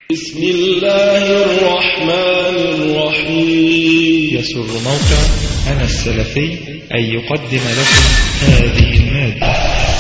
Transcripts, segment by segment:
بسم الله الرحمن الرحيم يسر موقع أنا السلفي أن يقدم لكم هذه المادة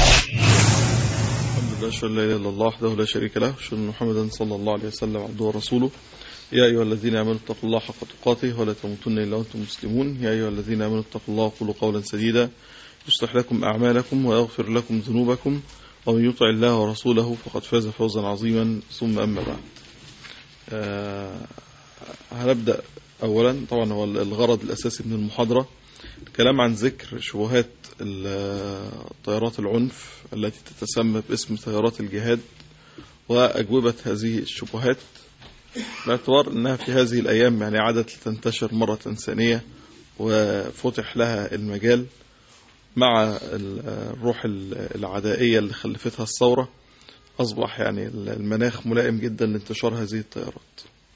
الحمد لله أشهد أن لا إله إلا الله وحده لا شريك له أشهد أن محمدا صلى الله عليه وسلم عبده ورسوله يا أيها الذين آمنوا اتقوا الله حق تقاته ولا تموتن إلا وأنتم مسلمون يا أيها الذين آمنوا اتقوا الله وقولوا قولا سديدا يصلح لكم أعمالكم ويغفر لكم ذنوبكم ومن يطع الله ورسوله فقد فاز فوزا عظيما ثم أما بعد آه هنبدأ أولا طبعا هو الغرض الأساسي من المحاضرة الكلام عن ذكر شبهات طيارات العنف التي تتسمى باسم طيارات الجهاد وأجوبة هذه الشبهات باعتبار أنها في هذه الأيام يعني عادت لتنتشر مرة ثانية وفتح لها المجال مع الروح العدائية اللي خلفتها الثورة أصبح يعني المناخ ملائم جدا لانتشار هذه الطيارات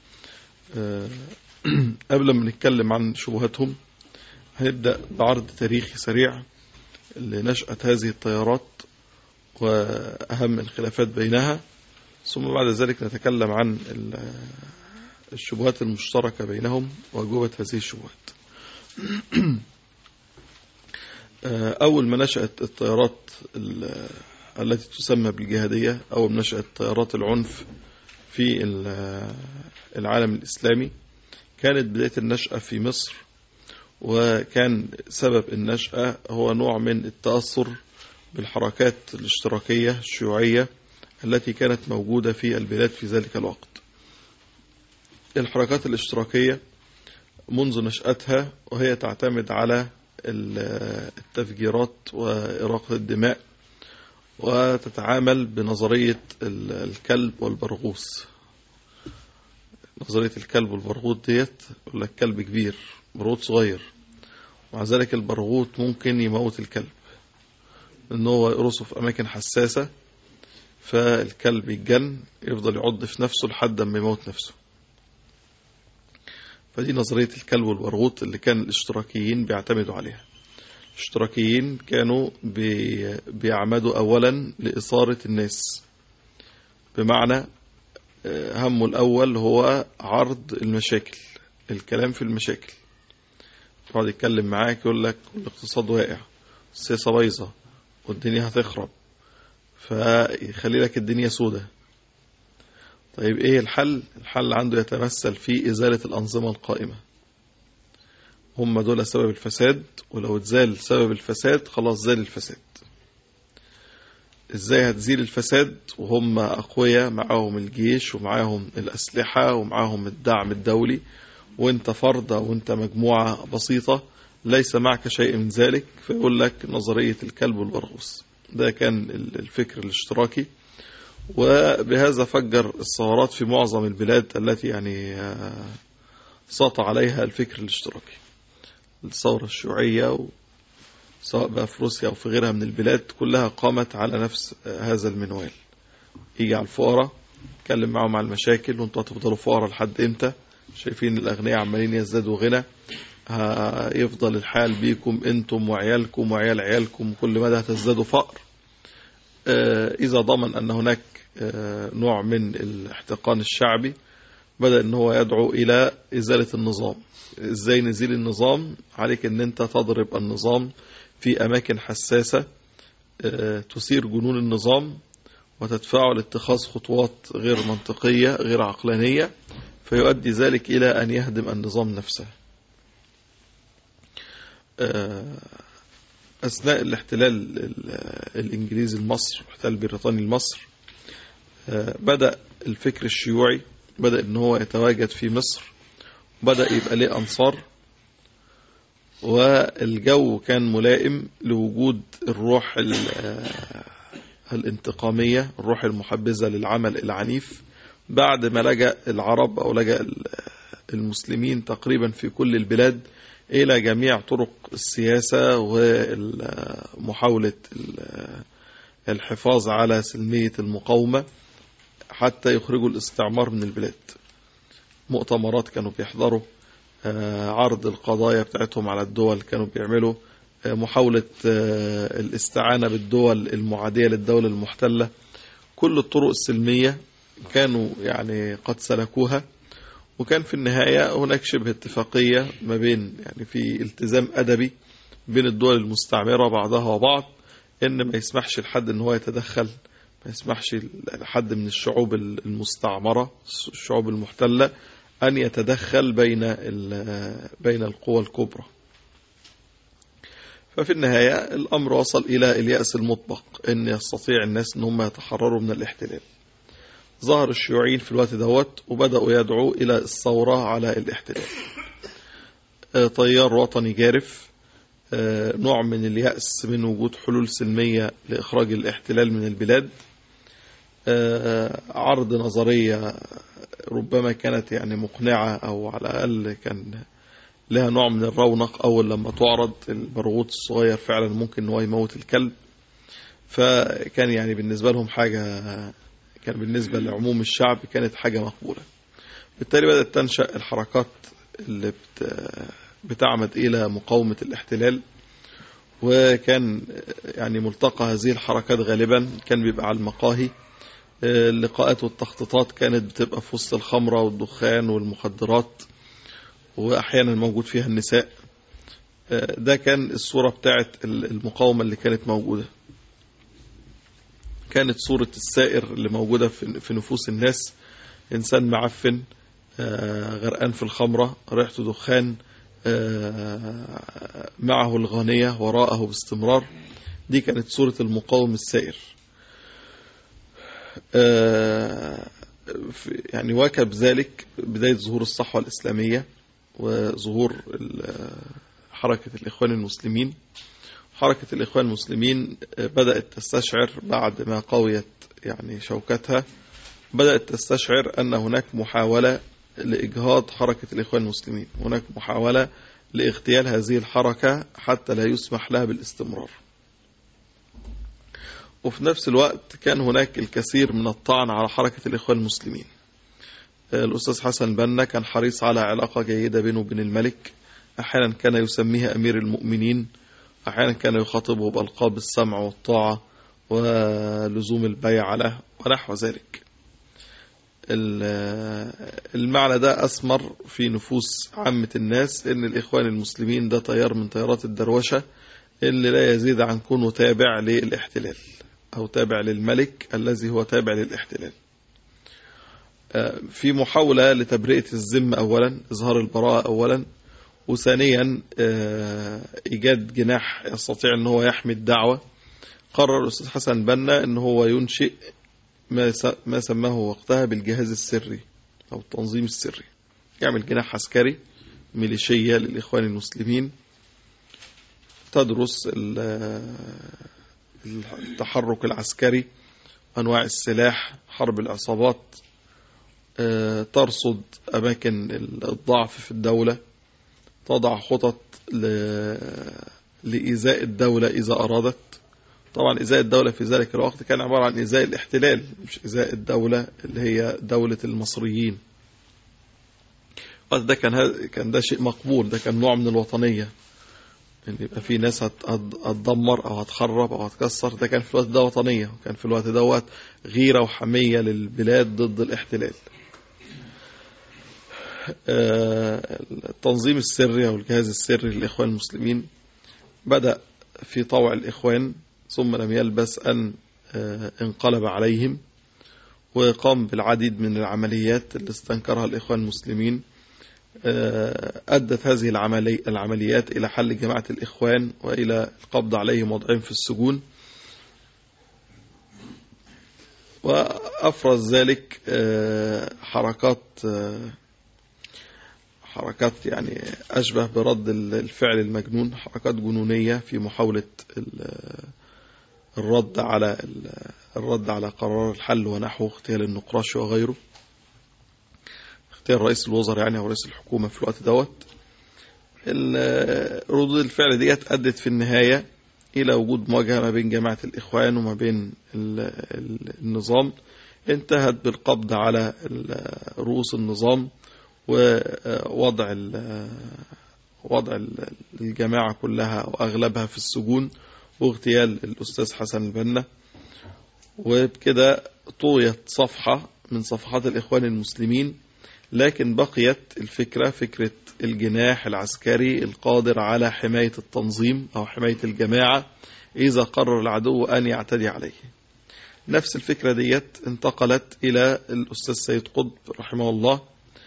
قبل ما نتكلم عن شبهاتهم هنبدأ بعرض تاريخي سريع لنشأة هذه الطيارات وأهم الخلافات بينها ثم بعد ذلك نتكلم عن الشبهات المشتركة بينهم وأجوبة هذه الشبهات أول ما نشأت الطيارات التي تسمى بالجهادية أو ما نشأت طيارات العنف في العالم الإسلامي كانت بداية النشأة في مصر وكان سبب النشأة هو نوع من التأثر بالحركات الاشتراكية الشيوعية التي كانت موجودة في البلاد في ذلك الوقت الحركات الاشتراكية منذ نشأتها وهي تعتمد على التفجيرات وإراقة الدماء وتتعامل بنظرية الكلب والبرغوث نظرية الكلب والبرغوث ديت يقول لك كلب كبير برغوث صغير ومع ذلك البرغوث ممكن يموت الكلب ان هو يقرصه في اماكن حساسة فالكلب يتجن يفضل يعض في نفسه لحد ما يموت نفسه فدي نظرية الكلب والبرغوث اللي كان الاشتراكيين بيعتمدوا عليها الاشتراكيين كانوا بي بيعمدوا اولا لإثارة الناس بمعنى همه الأول هو عرض المشاكل الكلام في المشاكل يقعد يتكلم معاك يقول لك الاقتصاد واقع السياسة بايظة والدنيا هتخرب فيخلي لك الدنيا سودة طيب ايه الحل الحل عنده يتمثل في إزالة الأنظمة القائمة هم دول سبب الفساد ولو اتزال سبب الفساد خلاص زال الفساد ازاي هتزيل الفساد وهم أقوياء معاهم الجيش ومعاهم الأسلحة ومعاهم الدعم الدولي وانت فردة وانت مجموعة بسيطة ليس معك شيء من ذلك فيقول لك نظرية الكلب والبرغوث ده كان الفكر الاشتراكي وبهذا فجر الثورات في معظم البلاد التي يعني ساط عليها الفكر الاشتراكي الثورة الشيوعية سواء بقى في روسيا أو في غيرها من البلاد كلها قامت على نفس هذا المنوال يجي على الفقراء يتكلم معهم على المشاكل وانتوا هتفضلوا فقراء لحد امتى شايفين الأغنياء عمالين يزدادوا غنى يفضل الحال بيكم انتم وعيالكم وعيال عيالكم كل مدى هتزدادوا فقر إذا ضمن أن هناك نوع من الاحتقان الشعبي بدأ ان هو يدعو إلى إزالة النظام إزاي نزيل النظام عليك أن أنت تضرب النظام في أماكن حساسة تثير جنون النظام وتدفعه لاتخاذ خطوات غير منطقية غير عقلانية فيؤدي ذلك إلى أن يهدم النظام نفسه أثناء الاحتلال الإنجليزي لمصر الاحتلال البريطاني لمصر بدأ الفكر الشيوعي بدأ ان هو يتواجد في مصر بدأ يبقى ليه أنصار والجو كان ملائم لوجود الروح الانتقامية الروح المحبذة للعمل العنيف بعد ما لجأ العرب أو لجأ المسلمين تقريبا في كل البلاد إلى جميع طرق السياسة ومحاولة الحفاظ على سلمية المقاومة حتى يخرجوا الاستعمار من البلاد مؤتمرات كانوا بيحضروا عرض القضايا بتاعتهم على الدول كانوا بيعملوا محاولة الاستعانة بالدول المعادية للدولة المحتلة كل الطرق السلمية كانوا يعني قد سلكوها وكان في النهاية هناك شبه اتفاقية ما بين يعني في التزام أدبي بين الدول المستعمرة بعضها وبعض إن ما يسمحش لحد إن هو يتدخل ما يسمحش لحد من الشعوب المستعمرة الشعوب المحتلة أن يتدخل بين بين القوى الكبرى ففي النهاية الأمر وصل إلى اليأس المطبق أن يستطيع الناس أن هم يتحرروا من الاحتلال ظهر الشيوعيين في الوقت دوت وبدأوا يدعوا إلى الثورة على الاحتلال طيار وطني جارف نوع من اليأس من وجود حلول سلمية لإخراج الاحتلال من البلاد عرض نظرية ربما كانت يعني مقنعة أو على الأقل كان لها نوع من الرونق أول لما تعرض البرغوث الصغير فعلا ممكن هو يموت الكلب فكان يعني بالنسبة لهم حاجة كان بالنسبة لعموم الشعب كانت حاجة مقبولة بالتالي بدأت تنشأ الحركات اللي بتعمد إلى مقاومة الاحتلال وكان يعني ملتقى هذه الحركات غالبا كان بيبقى على المقاهي اللقاءات والتخطيطات كانت بتبقى في وسط الخمرة والدخان والمخدرات وأحيانا موجود فيها النساء ده كان الصورة بتاعت المقاومة اللي كانت موجودة كانت صورة السائر اللي موجودة في نفوس الناس إنسان معفن غرقان في الخمرة ريحته دخان معه الغانية وراءه باستمرار دي كانت صورة المقاوم السائر يعني واكب ذلك بداية ظهور الصحوة الإسلامية وظهور حركة الإخوان المسلمين حركة الإخوان المسلمين بدأت تستشعر بعد ما قويت يعني شوكتها بدأت تستشعر أن هناك محاولة لإجهاض حركة الإخوان المسلمين هناك محاولة لاغتيال هذه الحركة حتى لا يسمح لها بالاستمرار وفي نفس الوقت كان هناك الكثير من الطعن على حركة الإخوان المسلمين الأستاذ حسن بنا كان حريص على علاقة جيدة بينه وبين الملك أحيانا كان يسميها أمير المؤمنين أحيانا كان يخاطبه بألقاب السمع والطاعة ولزوم البيع له ونحو ذلك المعنى ده أثمر في نفوس عامة الناس إن الإخوان المسلمين ده تيار من تيارات الدروشة اللي لا يزيد عن كونه تابع للاحتلال أو تابع للملك الذي هو تابع للاحتلال في محاولة لتبرئة الذم أولا إظهار البراءة أولا وثانيا إيجاد جناح يستطيع أن هو يحمي الدعوة قرر الأستاذ حسن بنا أن هو ينشئ ما سماه وقتها بالجهاز السري أو التنظيم السري يعمل جناح عسكري ميليشية للإخوان المسلمين تدرس التحرك العسكري أنواع السلاح حرب العصابات ترصد أماكن الضعف في الدولة تضع خطط لإيذاء الدولة إذا أرادت طبعا إزاء الدولة في ذلك الوقت كان عبارة عن إزاء الاحتلال مش إزاء الدولة اللي هي دولة المصريين ده كان كان ده شيء مقبول ده كان نوع من الوطنية ان يبقى في ناس هتدمر او هتخرب او هتكسر ده كان في الوقت ده وطنية وكان في الوقت دوت غيرة وحمية للبلاد ضد الاحتلال التنظيم السري او الجهاز السري للاخوان المسلمين بدأ في طوع الاخوان ثم لم يلبس أن انقلب عليهم وقام بالعديد من العمليات اللي استنكرها الإخوان المسلمين أدت هذه العملي العمليات إلى حل جماعة الإخوان وإلى القبض عليهم وضعهم في السجون وأفرز ذلك حركات حركات يعني أشبه برد الفعل المجنون حركات جنونية في محاولة الرد على الرد على قرار الحل ونحو اغتيال النقراش وغيره اختيار رئيس الوزراء يعني او رئيس الحكومة في الوقت دوت ردود الفعل ديت أدت في النهاية إلى وجود مواجهة ما بين جماعة الإخوان وما بين النظام انتهت بالقبض على رؤوس النظام ووضع وضع الجماعة كلها وأغلبها في السجون واغتيال الأستاذ حسن البنا وبكده طويت صفحة من صفحات الإخوان المسلمين لكن بقيت الفكرة فكرة الجناح العسكري القادر على حماية التنظيم أو حماية الجماعة إذا قرر العدو أن يعتدي عليه نفس الفكرة ديت انتقلت إلى الأستاذ سيد قطب رحمه الله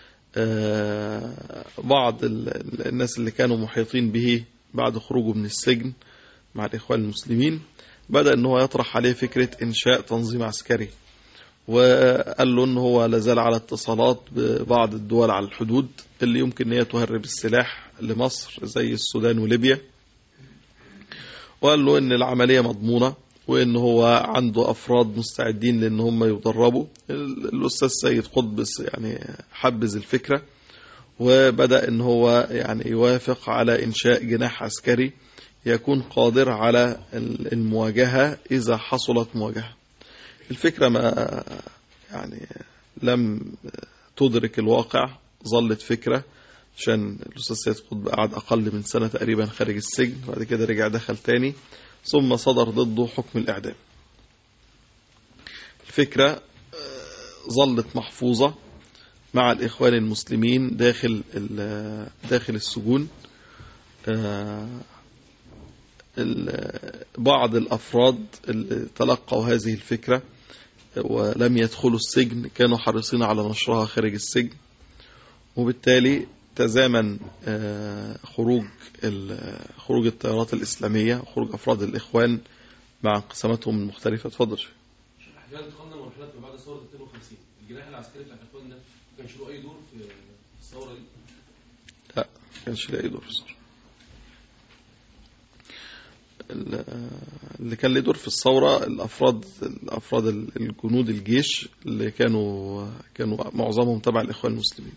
آه، بعض ال- الناس اللي كانوا محيطين به بعد خروجه من السجن مع الإخوان المسلمين بدأ أنه يطرح عليه فكرة إنشاء تنظيم عسكري وقال له أنه هو لازال على اتصالات ببعض الدول على الحدود اللي يمكن أن هي تهرب السلاح لمصر زي السودان وليبيا وقال له أن العملية مضمونة وأن هو عنده أفراد مستعدين لأن هم يدربوا ال- الأستاذ سيد قطب يعني حبذ الفكرة وبدأ أن هو يعني يوافق على إنشاء جناح عسكري يكون قادر على ال- المواجهة إذا حصلت مواجهة الفكرة ما يعني لم تدرك الواقع ظلت فكرة عشان الأستاذ سيد قطب قعد أقل من سنة تقريبا خارج السجن وبعد كده رجع دخل تاني ثم صدر ضده حكم الإعدام الفكرة آه، ظلت محفوظة مع الإخوان المسلمين داخل ال- داخل السجون آه، ال- بعض الأفراد اللي تلقوا هذه الفكرة ولم يدخلوا السجن كانوا حريصين على نشرها خارج السجن وبالتالي تزامن آه، خروج ال- خروج التيارات الإسلامية وخروج أفراد الإخوان مع انقساماتهم المختلفة اتفضل شيخ. احيانا دخلنا مرحله ما بعد ثوره 52 الجناح العسكري بتاع اخواننا ما كانش له اي دور في الثوره دي لا ما كانش له أي دور في الثورة ال- اللي كان له دور في الثورة الأفراد الأفراد الجنود الجيش اللي كانوا كانوا معظمهم تبع الإخوان المسلمين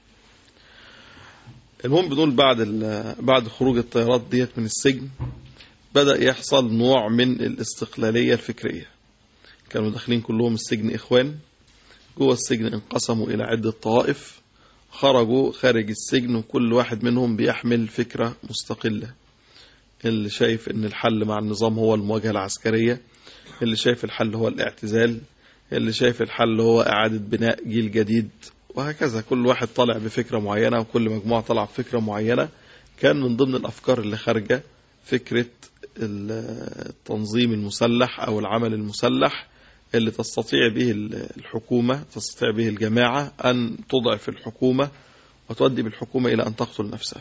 المهم بنقول بعد ال- بعد خروج الطيارات ديت من السجن بدأ يحصل نوع من الاستقلالية الفكرية كانوا داخلين كلهم السجن إخوان جوه السجن انقسموا إلى عدة طوائف خرجوا خارج السجن وكل واحد منهم بيحمل فكرة مستقلة اللي شايف ان الحل مع النظام هو المواجهة العسكرية اللي شايف الحل هو الاعتزال اللي شايف الحل هو إعادة بناء جيل جديد وهكذا كل واحد طالع بفكرة معينة وكل مجموعة طالعة بفكرة معينة كان من ضمن الأفكار اللي خارجة فكرة التنظيم المسلح أو العمل المسلح اللي تستطيع به الحكومة تستطيع به الجماعة أن تضعف الحكومة وتؤدي بالحكومة إلى أن تقتل نفسها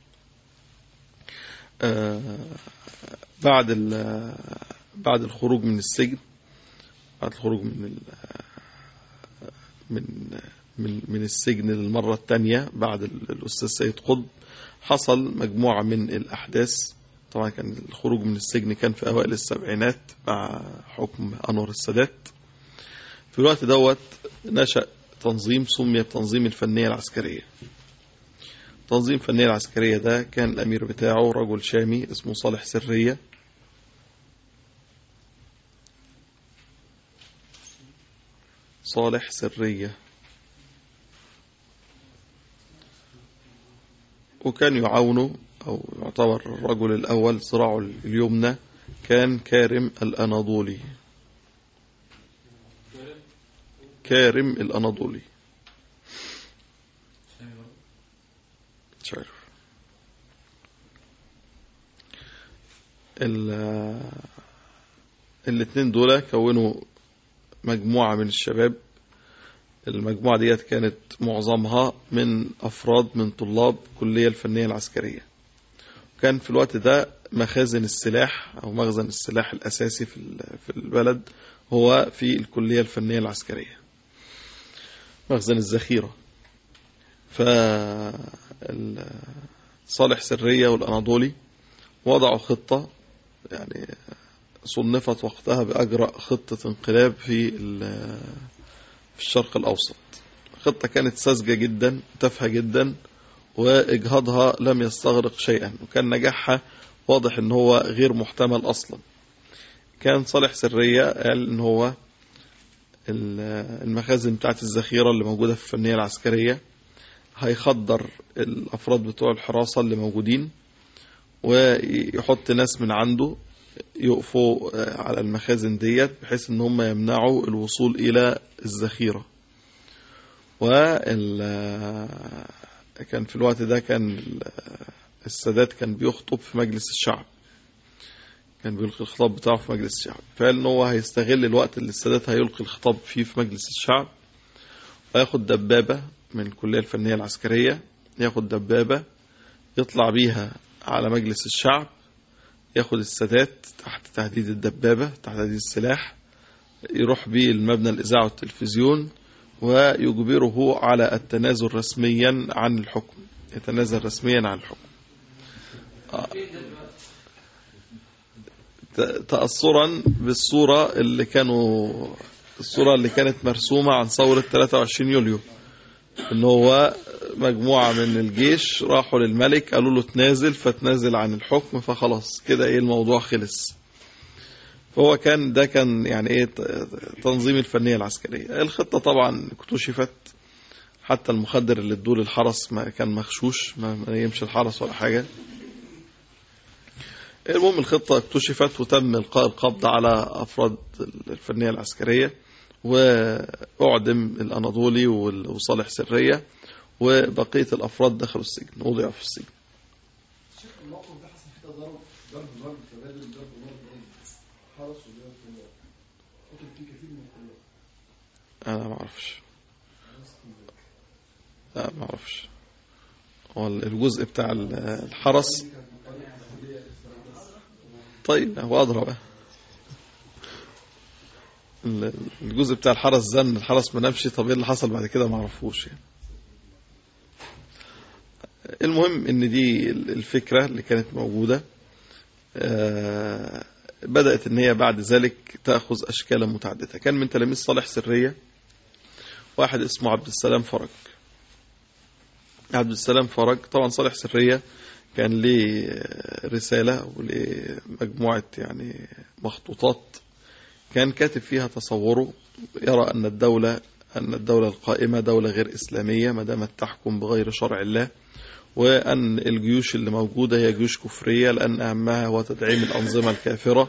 آه، بعد ال- بعد الخروج من السجن بعد الخروج من ال- من من من السجن للمرة الثانية بعد ال- الأستاذ سيد قطب حصل مجموعة من الأحداث طبعا كان الخروج من السجن كان في أوائل السبعينات مع حكم أنور السادات في الوقت دوت نشأ تنظيم سمي بتنظيم الفنية العسكرية تنظيم الفنية العسكرية ده كان الأمير بتاعه رجل شامي اسمه صالح سرية صالح سرية وكان يعاونه أو يعتبر الرجل الأول صراعه اليمنى كان كارم الأناضولي كارم الأناضولي مش عارف ال- الاتنين دول كونوا مجموعة من الشباب المجموعة ديت كانت معظمها من أفراد من طلاب كلية الفنية العسكرية كان في الوقت ده مخازن السلاح أو مخزن السلاح الأساسي في ال- في البلد هو في الكلية الفنية العسكرية مخزن الذخيرة ف ال- صالح سرية والأناضولي وضعوا خطة يعني صنفت وقتها بأجرأ خطة انقلاب في ال- في الشرق الأوسط خطة كانت ساذجة جدا تافهة جدا وإجهاضها لم يستغرق شيئا وكان نجاحها واضح ان هو غير محتمل أصلا كان صالح سرية قال ان هو ال- المخازن بتاعت الذخيرة اللي موجودة في الفنية العسكرية هيخدر الأفراد بتوع الحراسة اللي موجودين ويحط ناس من عنده يقفوا آه، على المخازن ديت بحيث ان هم يمنعوا الوصول الى الذخيرة وال كان في الوقت ده كان ال- السادات كان بيخطب في مجلس الشعب كان بيلقي الخطاب بتاعه في مجلس الشعب فقال ان هو هيستغل الوقت اللي السادات هيلقي الخطاب فيه في مجلس الشعب وياخد دبابة من الكلية الفنية العسكرية ياخد دبابة يطلع بيها على مجلس الشعب ياخد السادات تحت تهديد الدبابة تحت تهديد السلاح يروح بيه المبنى الإذاعة والتلفزيون ويجبره على التنازل رسميا عن الحكم يتنازل رسميا عن الحكم آه. ت- تأثرا بالصورة اللي كانوا الصورة اللي كانت مرسومة عن ثورة 23 يوليو ان هو مجموعة من الجيش راحوا للملك قالوا له تنازل فتنازل عن الحكم فخلاص كده ايه الموضوع خلص فهو كان ده كان يعني ايه ت- تنظيم الفنية العسكرية الخطة طبعا اكتشفت حتى المخدر اللي ادوه للحرس ما كان مغشوش ما ما يمشي الحرس ولا حاجة المهم الخطة اكتشفت وتم إلقاء القبض على أفراد الفنية العسكرية وأعدم الأناضولي وال- وصالح سرية وبقية الأفراد دخلوا السجن وضعوا في السجن الموقف ده حصل حتى ضرب ضرب ضرب تبادل ضرب ضرب ضرب حرس وضرب كلها قتل فيه كثير من الكلاب أنا ما أعرفش لا ما أعرفش هو الجزء بتاع ال- الحرس طيب هو أدرى بقى ال- الجزء بتاع الحرس زن الحرس ما نامش طب ايه اللي حصل بعد كده ما اعرفوش يعني المهم ان دي الفكرة اللي كانت موجودة آه، بدأت ان هي بعد ذلك تأخذ اشكالا متعددة كان من تلاميذ صالح سرية واحد اسمه عبد السلام فرج عبد السلام فرج طبعا صالح سرية كان ليه رسالة وليه مجموعة يعني مخطوطات كان كاتب فيها تصوره يرى أن الدولة أن الدولة القائمة دولة غير إسلامية ما دامت تحكم بغير شرع الله وأن الجيوش اللي موجودة هي جيوش كفرية لأن أهمها هو تدعيم الأنظمة الكافرة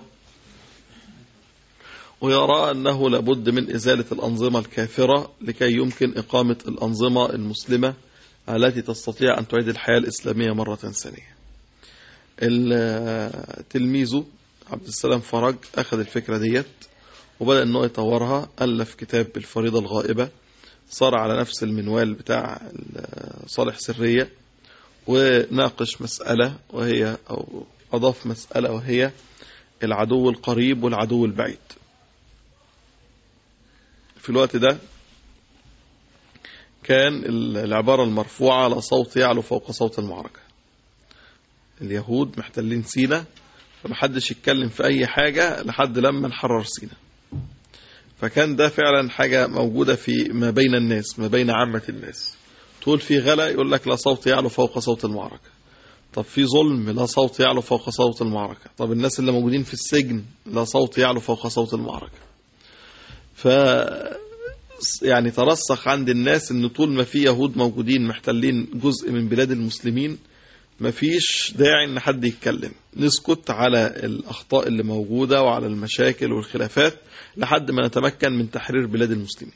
ويرى أنه لابد من إزالة الأنظمة الكافرة لكي يمكن إقامة الأنظمة المسلمة التي تستطيع أن تعيد الحياة الإسلامية مرة ثانية ال- تلميذه عبد السلام فرج أخذ الفكرة ديت وبدأ أنه يطورها ألف كتاب الفريضة الغائبة صار على نفس المنوال بتاع ال- صالح سرية وناقش مسألة وهي أو أضاف مسألة وهي العدو القريب والعدو البعيد في الوقت ده كان ال- العبارة المرفوعة على صوت يعلو فوق صوت المعركة اليهود محتلين سينا فمحدش يتكلم في أي حاجة لحد لما نحرر سينا فكان ده فعلا حاجة موجودة في ما بين الناس ما بين عامة الناس تقول في غلا يقول لك لا صوت يعلو فوق صوت المعركة طب في ظلم لا صوت يعلو فوق صوت المعركة طب الناس اللي موجودين في السجن لا صوت يعلو فوق صوت المعركة ف يعني ترسخ عند الناس ان طول ما في يهود موجودين محتلين جزء من بلاد المسلمين مفيش داعي ان حد يتكلم نسكت على الاخطاء اللي موجودة وعلى المشاكل والخلافات لحد ما نتمكن من تحرير بلاد المسلمين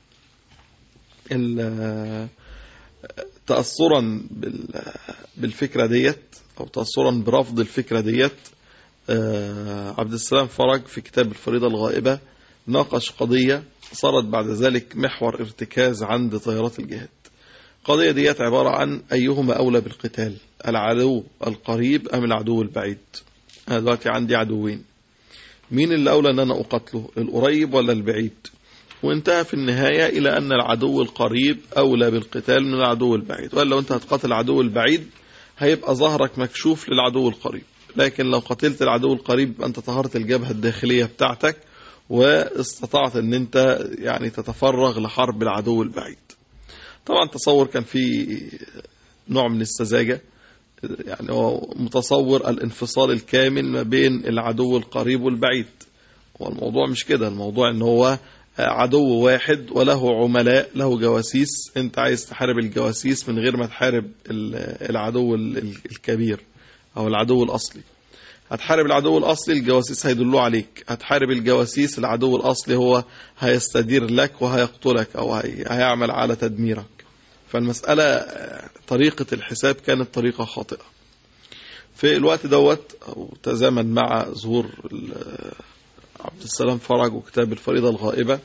ال- تأثرا بال- بالفكرة ديت أو تأثرا برفض الفكرة ديت آه، عبد السلام فرج في كتاب الفريضة الغائبة ناقش قضية صارت بعد ذلك محور ارتكاز عند طيارات الجهاد القضية ديت عبارة عن أيهما أولى بالقتال العدو القريب أم العدو البعيد أنا دلوقتي عندي عدوين مين اللي أولى أن أنا أقتله القريب ولا البعيد وانتهى في النهاية إلى أن العدو القريب أولى بالقتال من العدو البعيد ولا لو أنت هتقاتل العدو البعيد هيبقى ظهرك مكشوف للعدو القريب لكن لو قتلت العدو القريب أنت طهرت الجبهة الداخلية بتاعتك واستطعت أن أنت يعني تتفرغ لحرب العدو البعيد طبعا تصور كان في نوع من السذاجة يعني هو متصور الانفصال الكامل ما بين العدو القريب والبعيد هو الموضوع مش كده الموضوع ان هو عدو واحد وله عملاء له جواسيس انت عايز تحارب الجواسيس من غير ما تحارب ال- العدو ال- ال- الكبير او العدو الاصلي هتحارب العدو الأصلي الجواسيس هيدلوا عليك هتحارب الجواسيس العدو الأصلي هو هيستدير لك وهيقتلك أو هي- هيعمل على تدميرك فالمسألة آه، طريقة الحساب كانت طريقة خاطئة في الوقت دوت أو تزامن مع ظهور ال- عبد السلام فرج وكتاب الفريضة الغائبة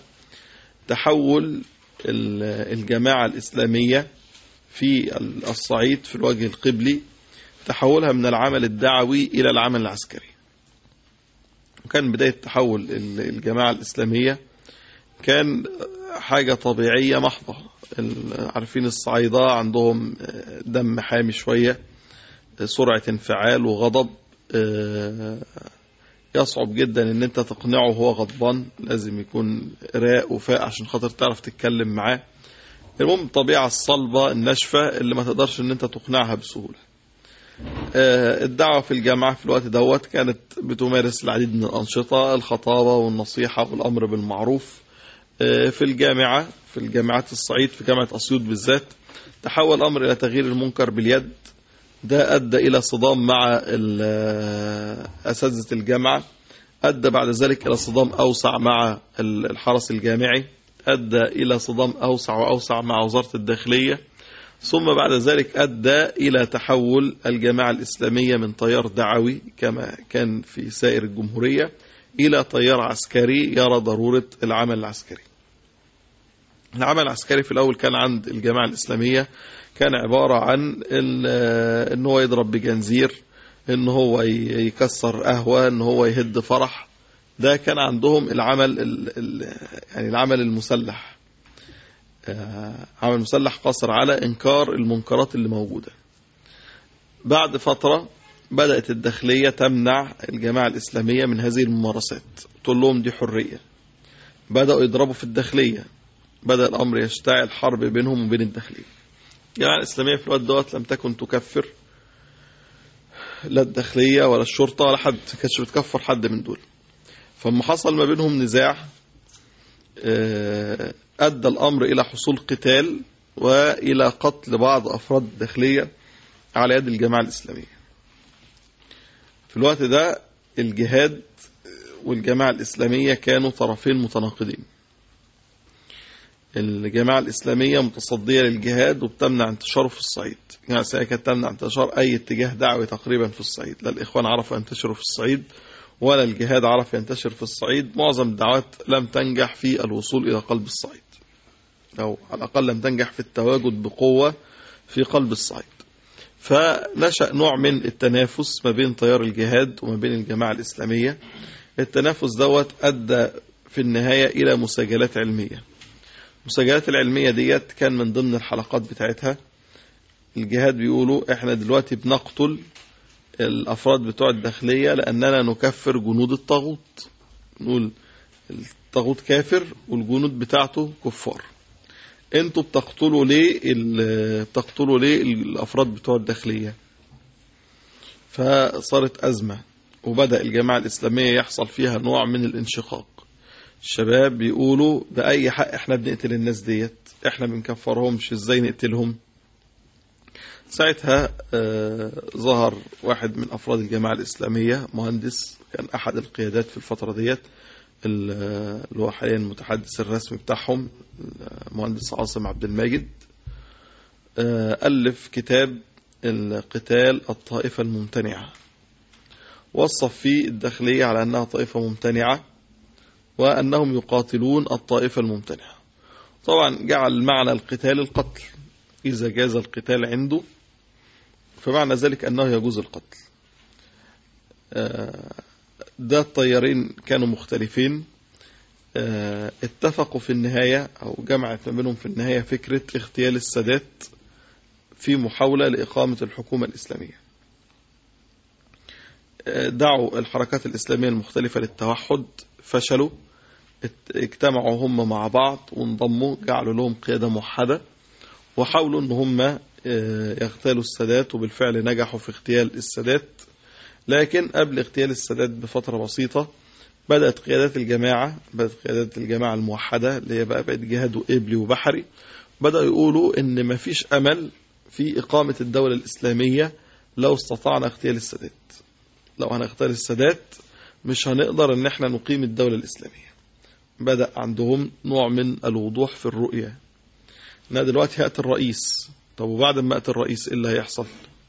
تحول ال- الجماعة الإسلامية في الصعيد في الوجه القبلي تحولها من العمل الدعوي إلى العمل العسكري وكان بداية تحول ال- الجماعة الإسلامية كان حاجة طبيعية محضة ال- عارفين الصعايدة عندهم دم حامي شوية سرعة انفعال وغضب آه، يصعب جدا ان انت تقنعه وهو غضبان لازم يكون راق وفاق عشان خاطر تعرف تتكلم معاه المهم الطبيعة الصلبة الناشفة اللي ما تقدرش ان انت تقنعها بسهولة آه، الدعوة في الجامعة في الوقت دوت كانت بتمارس العديد من الأنشطة الخطابة والنصيحة والأمر بالمعروف آه، في الجامعة في الجامعات الصعيد في جامعة أسيوط بالذات تحول الأمر إلى تغيير المنكر باليد ده أدى إلى صدام مع ال- أساتذة الجامعة أدى بعد ذلك إلى صدام أوسع مع ال- الحرس الجامعي أدى إلى صدام أوسع وأوسع مع وزارة الداخلية ثم بعد ذلك أدى إلى تحول الجماعة الإسلامية من تيار دعوي كما كان في سائر الجمهورية إلى تيار عسكري يرى ضرورة العمل العسكري العمل العسكري في الأول كان عند الجماعة الإسلامية كان عبارة عن ال- ان هو يضرب بجنزير ان هو ي- يكسر قهوة ان هو يهد فرح ده كان عندهم العمل ال- ال- يعني العمل المسلح آه، عمل مسلح قاصر على انكار المنكرات اللي موجودة بعد فترة بدأت الداخلية تمنع الجماعة الإسلامية من هذه الممارسات تقول لهم دي حرية بدأوا يضربوا في الداخلية بدأ الأمر يشتعل حرب بينهم وبين الداخلية الجماعة الإسلامية في الوقت دوت لم تكن تكفر لا الداخلية ولا الشرطة ولا حد ما كانتش بتكفر حد من دول فلما حصل ما بينهم نزاع آه، أدى الأمر إلى حصول قتال وإلى قتل بعض أفراد الداخلية على يد الجماعة الإسلامية في الوقت ده الجهاد والجماعة الإسلامية كانوا طرفين متناقضين الجماعة الإسلامية متصدية للجهاد وبتمنع انتشاره في الصعيد الجماعة الإسلامية كانت تمنع انتشار أي اتجاه دعوي تقريبا في الصعيد لا الإخوان عرفوا ينتشروا في الصعيد ولا الجهاد عرف ينتشر في الصعيد معظم الدعوات لم تنجح في الوصول إلى قلب الصعيد أو على الأقل لم تنجح في التواجد بقوة في قلب الصعيد فنشأ نوع من التنافس ما بين تيار الجهاد وما بين الجماعة الإسلامية التنافس دوت أدى في النهاية إلى مساجلات علمية المساجلات العلمية ديت كان من ضمن الحلقات بتاعتها الجهاد بيقولوا احنا دلوقتي بنقتل الأفراد بتوع الداخلية لأننا نكفر جنود الطاغوت نقول الطاغوت كافر والجنود بتاعته كفار انتوا بتقتلوا ليه ال- بتقتلوا ليه الأفراد بتوع الداخلية فصارت أزمة وبدأ الجماعة الإسلامية يحصل فيها نوع من الانشقاق الشباب بيقولوا بأي حق احنا بنقتل الناس ديت احنا بنكفرهمش ازاي نقتلهم ساعتها آه، ظهر واحد من أفراد الجماعة الإسلامية مهندس كان أحد القيادات في الفترة ديت ال- اللي هو حاليا المتحدث الرسمي بتاعهم المهندس عاصم عبد الماجد آه، ألف كتاب القتال الطائفة الممتنعة وصف فيه الداخلية على أنها طائفة ممتنعة وأنهم يقاتلون الطائفة الممتنعة طبعا جعل معنى القتال القتل إذا جاز القتال عنده فمعنى ذلك أنه يجوز القتل آه، ده الطيارين كانوا مختلفين آه، اتفقوا في النهاية أو جمعت ما بينهم في النهاية فكرة اغتيال السادات في محاولة لإقامة الحكومة الإسلامية آه، دعوا الحركات الإسلامية المختلفة للتوحد فشلوا ات- اجتمعوا هم مع بعض وانضموا جعلوا لهم قيادة موحدة وحاولوا ان هم آه، يغتالوا السادات وبالفعل نجحوا في اغتيال السادات لكن قبل اغتيال السادات بفترة بسيطة بدأت قيادات الجماعة بدأت قيادات الجماعة الموحدة اللي هي بقى بقت جهاد وإبلي وبحري بدأوا يقولوا إن مفيش أمل في إقامة الدولة الإسلامية لو استطعنا اغتيال السادات لو هنغتال السادات مش هنقدر ان احنا نقيم الدولة الإسلامية بدأ عندهم نوع من الوضوح في الرؤية ان دلوقتي هات الرئيس طب وبعد ما اتى الرئيس ايه اللي هيحصل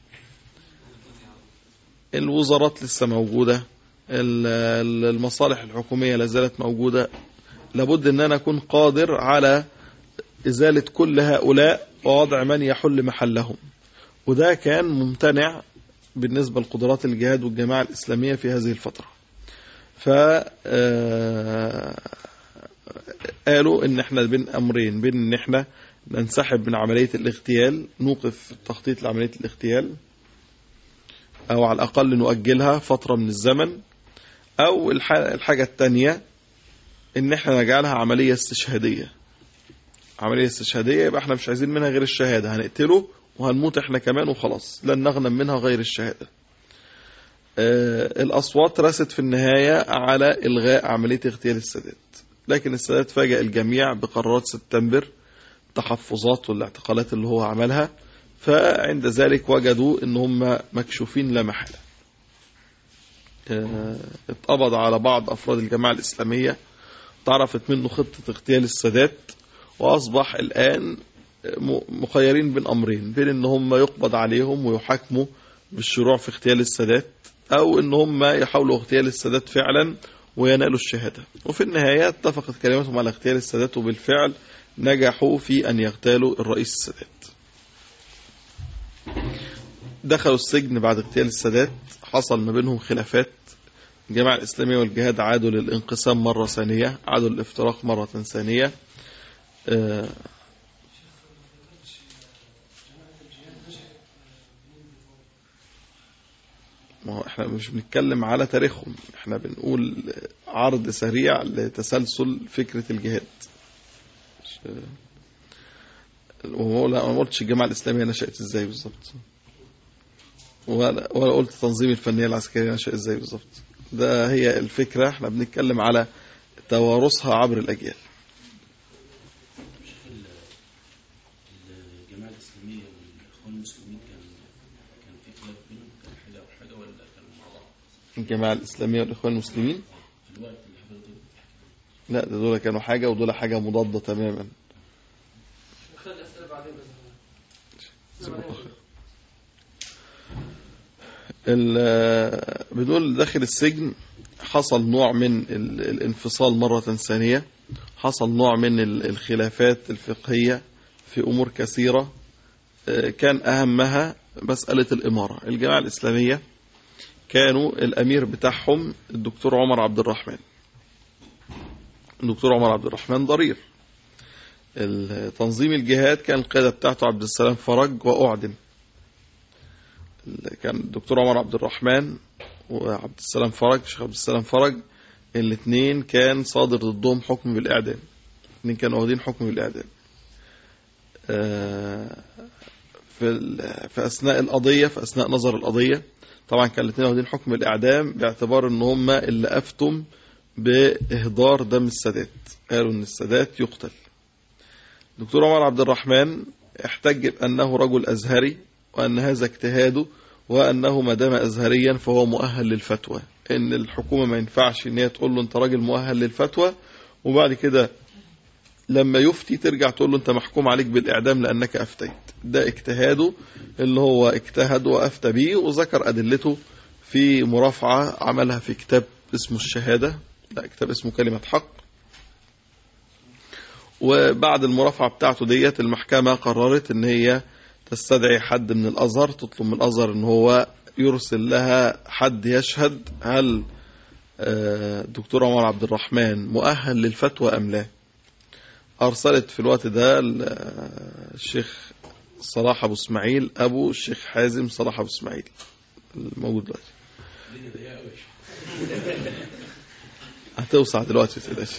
الوزارات لسه موجودة ال- ال- المصالح الحكومية لا زالت موجودة لابد ان انا اكون قادر على ازالة كل هؤلاء ووضع من يحل محلهم وده كان ممتنع بالنسبة لقدرات الجهاد والجماعة الإسلامية في هذه الفترة ف آه، قالوا ان احنا بين امرين بين ان احنا ننسحب من عملية الاغتيال نوقف تخطيط لعملية الاغتيال او على الاقل نؤجلها فترة من الزمن او الح- الحاجة التانية ان احنا نجعلها عملية استشهادية عملية استشهادية يبقى احنا مش عايزين منها غير الشهادة هنقتله وهنموت احنا كمان وخلاص لن نغنم منها غير الشهادة آه، الأصوات رست في النهاية على إلغاء عملية اغتيال السادات لكن السادات فاجأ الجميع بقرارات سبتمبر تحفظات والاعتقالات اللي هو عملها فعند ذلك وجدوا ان هم مكشوفين لا محالة آه، اتقبض على بعض أفراد الجماعة الإسلامية تعرفت منه خطة اغتيال السادات وأصبح الآن م- مخيرين بين أمرين بين ان هم يقبض عليهم ويحاكموا بالشروع في اغتيال السادات أو ان هم يحاولوا اغتيال السادات فعلا وينالوا الشهادة وفي النهاية اتفقت كلمتهم على اغتيال السادات وبالفعل نجحوا في أن يغتالوا الرئيس السادات دخلوا السجن بعد اغتيال السادات حصل ما بينهم خلافات الجماعة الإسلامية والجهاد عادوا للانقسام مرة ثانية عادوا للافتراق مرة ثانية آه، ما هو احنا مش بنتكلم على تاريخهم احنا بنقول عرض سريع لتسلسل فكرة الجهاد مش- وهو لا ما قلتش الجماعة الإسلامية نشأت ازاي بالظبط ولا, ولا قلت تنظيم الفنية العسكرية نشأ ازاي بالظبط ده هي الفكرة احنا بنتكلم على توارثها عبر الأجيال الجماعة الإسلامية والإخوان المسلمين كان كان في خلاف بينهم كان حاجة أو حاجة ولا كانوا مع بعض الجماعة الإسلامية والإخوان المسلمين في الوقت اللي حضرتك لا ده دول كانوا حاجة ودول حاجة مضادة تماما خد الأسئلة بعدين بس ال- بدول داخل السجن حصل نوع من ال- الانفصال مرة ثانية حصل نوع من ال- الخلافات الفقهية في أمور كثيرة آه، كان أهمها مسألة الإمارة الجماعة الإسلامية كانوا الأمير بتاعهم الدكتور عمر عبد الرحمن الدكتور عمر عبد الرحمن ضرير تنظيم الجهاد كان القيادة بتاعته عبد السلام فرج وأعدم كان الدكتور عمر عبد الرحمن وعبد السلام فرج شيخ عبد السلام فرج الاثنين كان صادر ضدهم حكم بالإعدام الاثنين كانوا واخدين حكم بالإعدام آه، في ال- في أثناء القضية في أثناء نظر القضية طبعا كان الاثنين واخدين حكم الإعدام باعتبار ان هم اللي أفتم بإهدار دم السادات قالوا ان السادات يقتل دكتور عمر عبد الرحمن احتج بأنه رجل أزهري وأن هذا اجتهاده وأنه ما دام أزهريا فهو مؤهل للفتوى إن الحكومة ما ينفعش إن هي تقول له أنت راجل مؤهل للفتوى وبعد كده لما يفتي ترجع تقول له أنت محكوم عليك بالإعدام لأنك أفتيت ده اجتهاده اللي هو اجتهد وأفتى به وذكر أدلته في مرافعة عملها في كتاب اسمه الشهادة لا كتاب اسمه كلمة حق وبعد المرافعة بتاعته ديت المحكمة قررت ان هي تستدعي حد من الازهر تطلب من الازهر ان هو يرسل لها حد يشهد هل آه، الدكتور عمر عبد الرحمن مؤهل للفتوى ام لا ارسلت في الوقت ده ال- آه، الشيخ صلاح ابو اسماعيل ابو الشيخ حازم صلاح ابو اسماعيل الموجود دلوقتي هتوسع دلوقتي ما تقلقش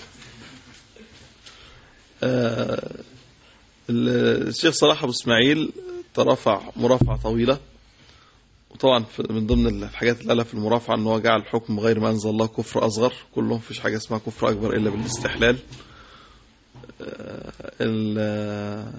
آه، الشيخ صلاح ابو اسماعيل ترفع مرافعه طويله وطبعا في- من ضمن الحاجات اللي قالها في المرافعه ان هو جعل الحكم غير ما انزل الله كفر اصغر كلهم مفيش حاجه اسمها كفر اكبر الا بالاستحلال آه، ال- آه،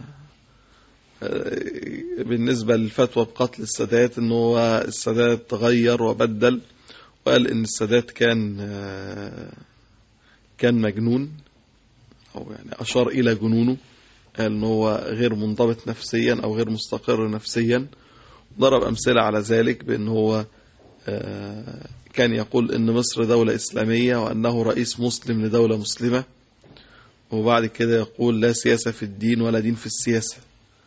بالنسبه للفتوى بقتل السادات ان هو السادات تغير وبدل وقال ان السادات كان آه، كان مجنون او يعني اشار الى جنونه قال ان هو غير منضبط نفسيا او غير مستقر نفسيا ضرب امثله على ذلك بان هو آه، كان يقول ان مصر دولة اسلامية وانه رئيس مسلم لدولة مسلمة وبعد كده يقول لا سياسة في الدين ولا دين في السياسة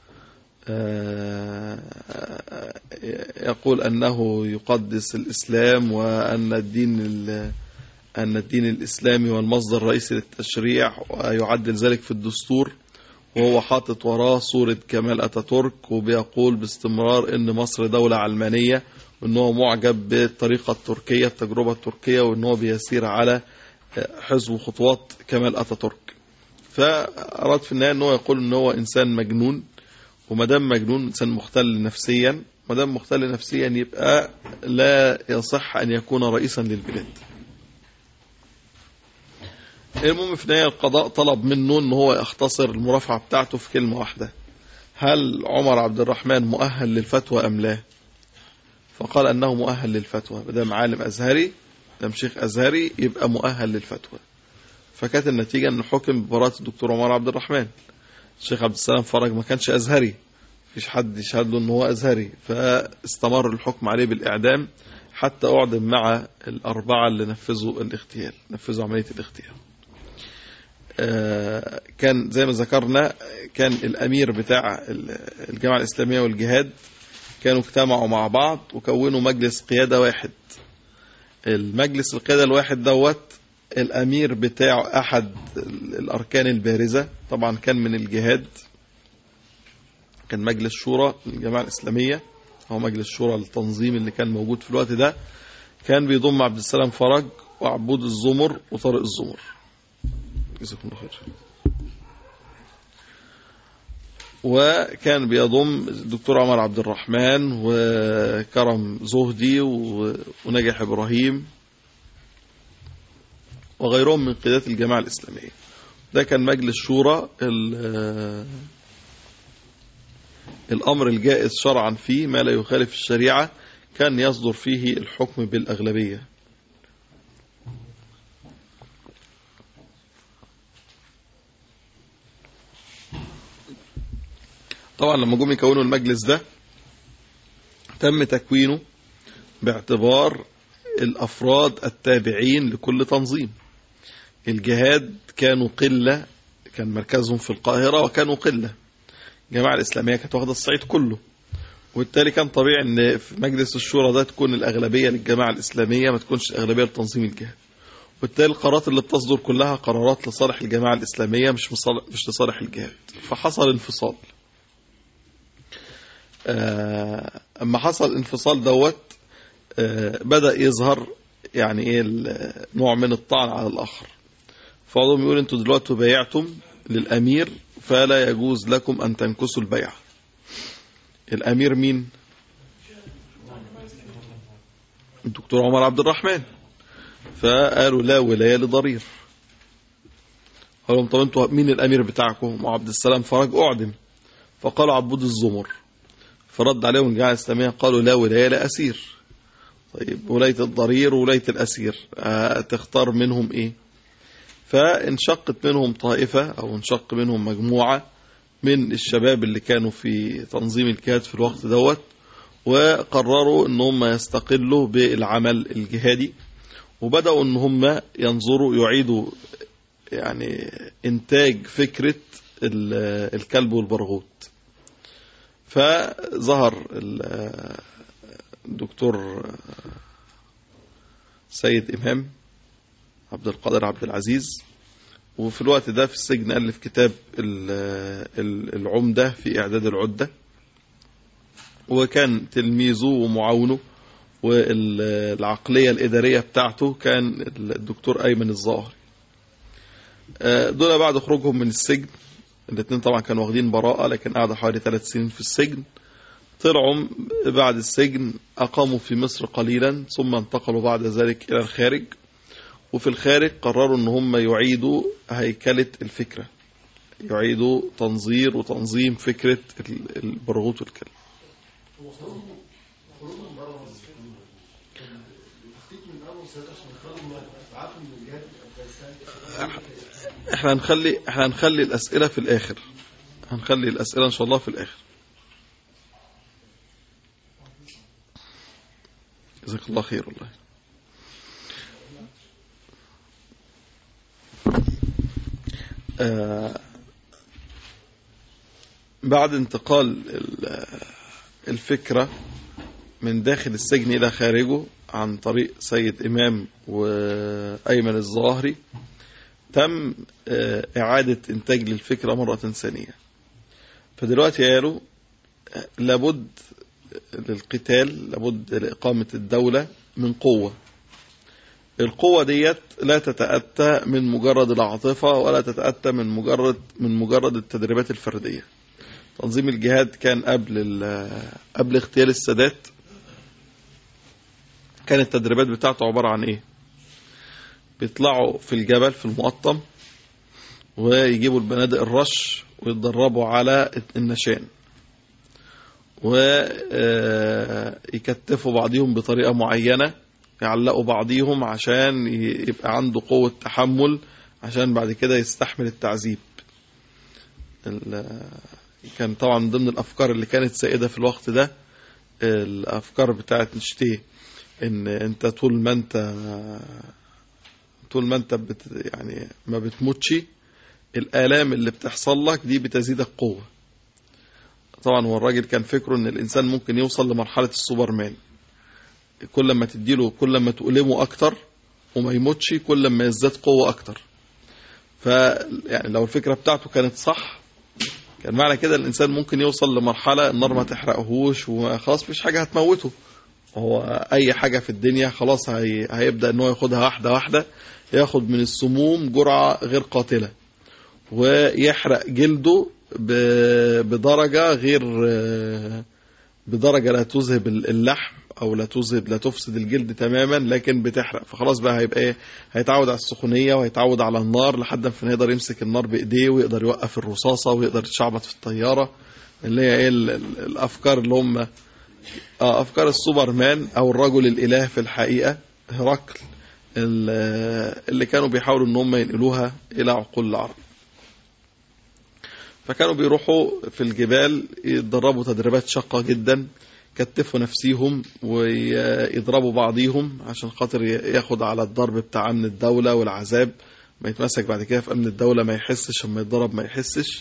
آه، يقول انه يقدس الاسلام وان الدين ال- ان الدين الاسلامي هو المصدر الرئيسي للتشريع ويعدل ذلك في الدستور وهو حاطط وراه صورة كمال أتاتورك وبيقول باستمرار إن مصر دولة علمانية وإن هو معجب بالطريقة التركية التجربة التركية وإن هو بيسير على حزب خطوات كمال أتاتورك فأراد في النهاية إن هو يقول إن هو إنسان مجنون ومدام مجنون إنسان مختل نفسيا مدام مختل نفسيا يبقى لا يصح أن يكون رئيسا للبلاد المهم في النهاية القضاء طلب منه ان هو يختصر المرافعة بتاعته في كلمة واحدة هل عمر عبد الرحمن مؤهل للفتوى ام لا فقال انه مؤهل للفتوى بدام عالم ازهري دام شيخ ازهري يبقى مؤهل للفتوى فكانت النتيجة ان حكم ببراءة الدكتور عمر عبد الرحمن الشيخ عبد السلام فرج ما كانش ازهري مفيش حد يشهد له ان هو ازهري فاستمر الحكم عليه بالاعدام حتى اعدم مع الاربعة اللي نفذوا الاغتيال نفذوا عملية الاغتيال آه، كان زي ما ذكرنا كان الأمير بتاع الجامعة الإسلامية والجهاد كانوا اجتمعوا مع بعض وكونوا مجلس قيادة واحد المجلس القيادة الواحد دوت الأمير بتاع أحد الأركان البارزة طبعا كان من الجهاد كان مجلس شورى الجامعة الإسلامية هو مجلس شورى التنظيم اللي كان موجود في الوقت ده كان بيضم عبد السلام فرج وعبود الزمر وطارق الزمر جزاكم الله خير وكان بيضم الدكتور عمر عبد الرحمن وكرم زهدي و- ونجح إبراهيم وغيرهم من قيادات الجماعة الإسلامية ده كان مجلس شورى ال- الأمر الجائز شرعا فيه ما لا يخالف الشريعة كان يصدر فيه الحكم بالأغلبية طبعا لما جم يكونوا المجلس ده تم تكوينه باعتبار الأفراد التابعين لكل تنظيم الجهاد كانوا قلة كان مركزهم في القاهرة وكانوا قلة الجماعة الإسلامية كانت واخدة الصعيد كله وبالتالي كان طبيعي ان في مجلس الشورى ده تكون الأغلبية للجماعة الإسلامية ما تكونش الأغلبية لتنظيم الجهاد وبالتالي القرارات اللي بتصدر كلها قرارات لصالح الجماعة الإسلامية مش مصالح مش لصالح الجهاد فحصل انفصال آه، اما حصل انفصال دوت آه، بدأ يظهر يعني ايه ال- نوع من الطعن على الآخر فبعضهم يقول انتوا دلوقتي بايعتم للأمير فلا يجوز لكم أن تنكسوا البيعة الأمير مين الدكتور عمر عبد الرحمن فقالوا لا ولاية لضرير قالوا لهم طب انتوا مين الأمير بتاعكم وعبد السلام فرج أعدم فقالوا عبود الزمر فرد عليهم الجماعة الإسلامية قالوا لا ولاية لأسير طيب ولاية الضرير وولاية الأسير آه، تختار منهم إيه فانشقت منهم طائفة أو انشق منهم مجموعة من الشباب اللي كانوا في تنظيم الجهاد في الوقت دوت وقرروا ان هم يستقلوا بالعمل الجهادي وبدأوا ان هم ينظروا يعيدوا يعني انتاج فكرة ال- الكلب والبرغوث فظهر ال- الدكتور سيد إمام عبد القادر عبد العزيز وفي الوقت ده في السجن ألف كتاب ال- ال- العمدة في إعداد العدة وكان تلميذه ومعاونه والعقلية الإدارية بتاعته كان الدكتور أيمن الظاهري آه، دول بعد خروجهم من السجن الاثنين طبعا كانوا واخدين براءة لكن قعدوا حوالي ثلاث سنين في السجن طلعوا بعد السجن أقاموا في مصر قليلا ثم انتقلوا بعد ذلك إلى الخارج وفي الخارج قرروا ان هم يعيدوا هيكلة الفكرة يعيدوا تنظير وتنظيم فكرة ال- البرغوث والكلب هو خروجهم خروجهم بره مصر كان التخطيط من اول عنه السادة عشان يخرجوا معاكم من الجهاد في افغانستان احنا هنخلي احنا هنخلي الاسئله في الاخر هنخلي الاسئله ان شاء الله في الاخر جزاك الله خير والله آه بعد انتقال ال- الفكرة من داخل السجن إلى خارجه عن طريق سيد إمام وأيمن الظاهري تم آه، إعادة إنتاج للفكرة مرة ثانية فدلوقتي قالوا آه، لابد للقتال لابد لإقامة الدولة من قوة القوة ديت لا تتأتى من مجرد العاطفة ولا تتأتى من مجرد من مجرد التدريبات الفردية تنظيم الجهاد كان قبل ال- قبل اغتيال السادات كانت التدريبات بتاعته عبارة عن ايه بيطلعوا في الجبل في المقطم ويجيبوا البنادق الرش ويتدربوا على النشان ويكتفوا بعضهم بطريقة معينة يعلقوا بعضهم عشان ي- يبقى عنده قوة تحمل عشان بعد كده يستحمل التعذيب ال- كان طبعا من ضمن الأفكار اللي كانت سائدة في الوقت ده الأفكار بتاعت نشتيه إن أنت طول ما أنت طول ما أنت بت يعني ما بتموتش الآلام اللي بتحصل لك دي بتزيدك قوة طبعا هو الراجل كان فكره ان الانسان ممكن يوصل لمرحلة السوبرمان كل ما تديله كل ما تؤلمه اكتر وما يموتش كل ما يزداد قوة اكتر ف يعني لو الفكرة بتاعته كانت صح كان معنى كده الانسان ممكن يوصل لمرحلة النار ما تحرقهوش وخلاص مفيش حاجة هتموته هو اي حاجة في الدنيا خلاص هي... هيبدأ ان هو ياخدها واحدة واحدة ياخد من السموم جرعة غير قاتلة ويحرق جلده ب- بدرجة غير بدرجة لا تذهب اللحم أو لا تذهب لا تفسد الجلد تماما لكن بتحرق فخلاص بقى هيبقى ايه هيتعود على السخونية وهيتعود على النار لحد ما يقدر يمسك النار بإيديه ويقدر يوقف الرصاصة ويقدر يتشعبط في الطيارة اللي هي ايه ال- ال- الأفكار اللي هم آه، أفكار السوبرمان أو الرجل الإله في الحقيقة هرقل ال- اللي كانوا بيحاولوا ان هم ينقلوها إلى عقول العرب فكانوا بيروحوا في الجبال يتدربوا تدريبات شاقة جدا كتفوا نفسيهم ويضربوا بعضيهم عشان خاطر ياخد على الضرب بتاع أمن الدولة والعذاب ما يتمسك بعد كده في أمن الدولة ما يحسش اما يتضرب ما يحسش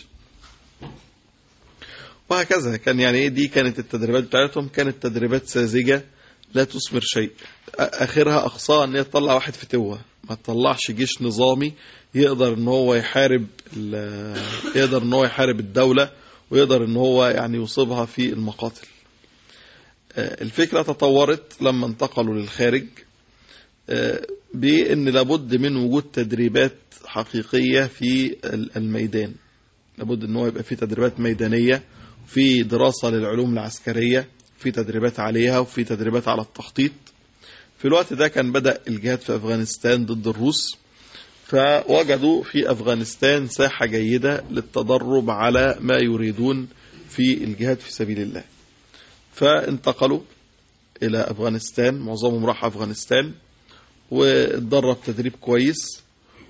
وهكذا كان يعني ايه دي كانت التدريبات بتاعتهم كانت تدريبات ساذجة لا تثمر شيء اخرها اقصاها ان هي تطلع واحد فتوة ما تطلعش جيش نظامي يقدر ان هو يحارب ال- يقدر ان هو يحارب الدولة ويقدر ان هو يعني يصيبها في المقاتل آه، الفكرة تطورت لما انتقلوا للخارج آه، بان لابد من وجود تدريبات حقيقية في ال- الميدان لابد ان هو يبقى في تدريبات ميدانية في دراسة للعلوم العسكرية في تدريبات عليها وفي تدريبات على التخطيط في الوقت ده كان بدأ الجهاد في أفغانستان ضد الروس فوجدوا في أفغانستان ساحة جيدة للتدرب على ما يريدون في الجهاد في سبيل الله فانتقلوا إلى أفغانستان معظمهم راح أفغانستان واتدرب تدريب كويس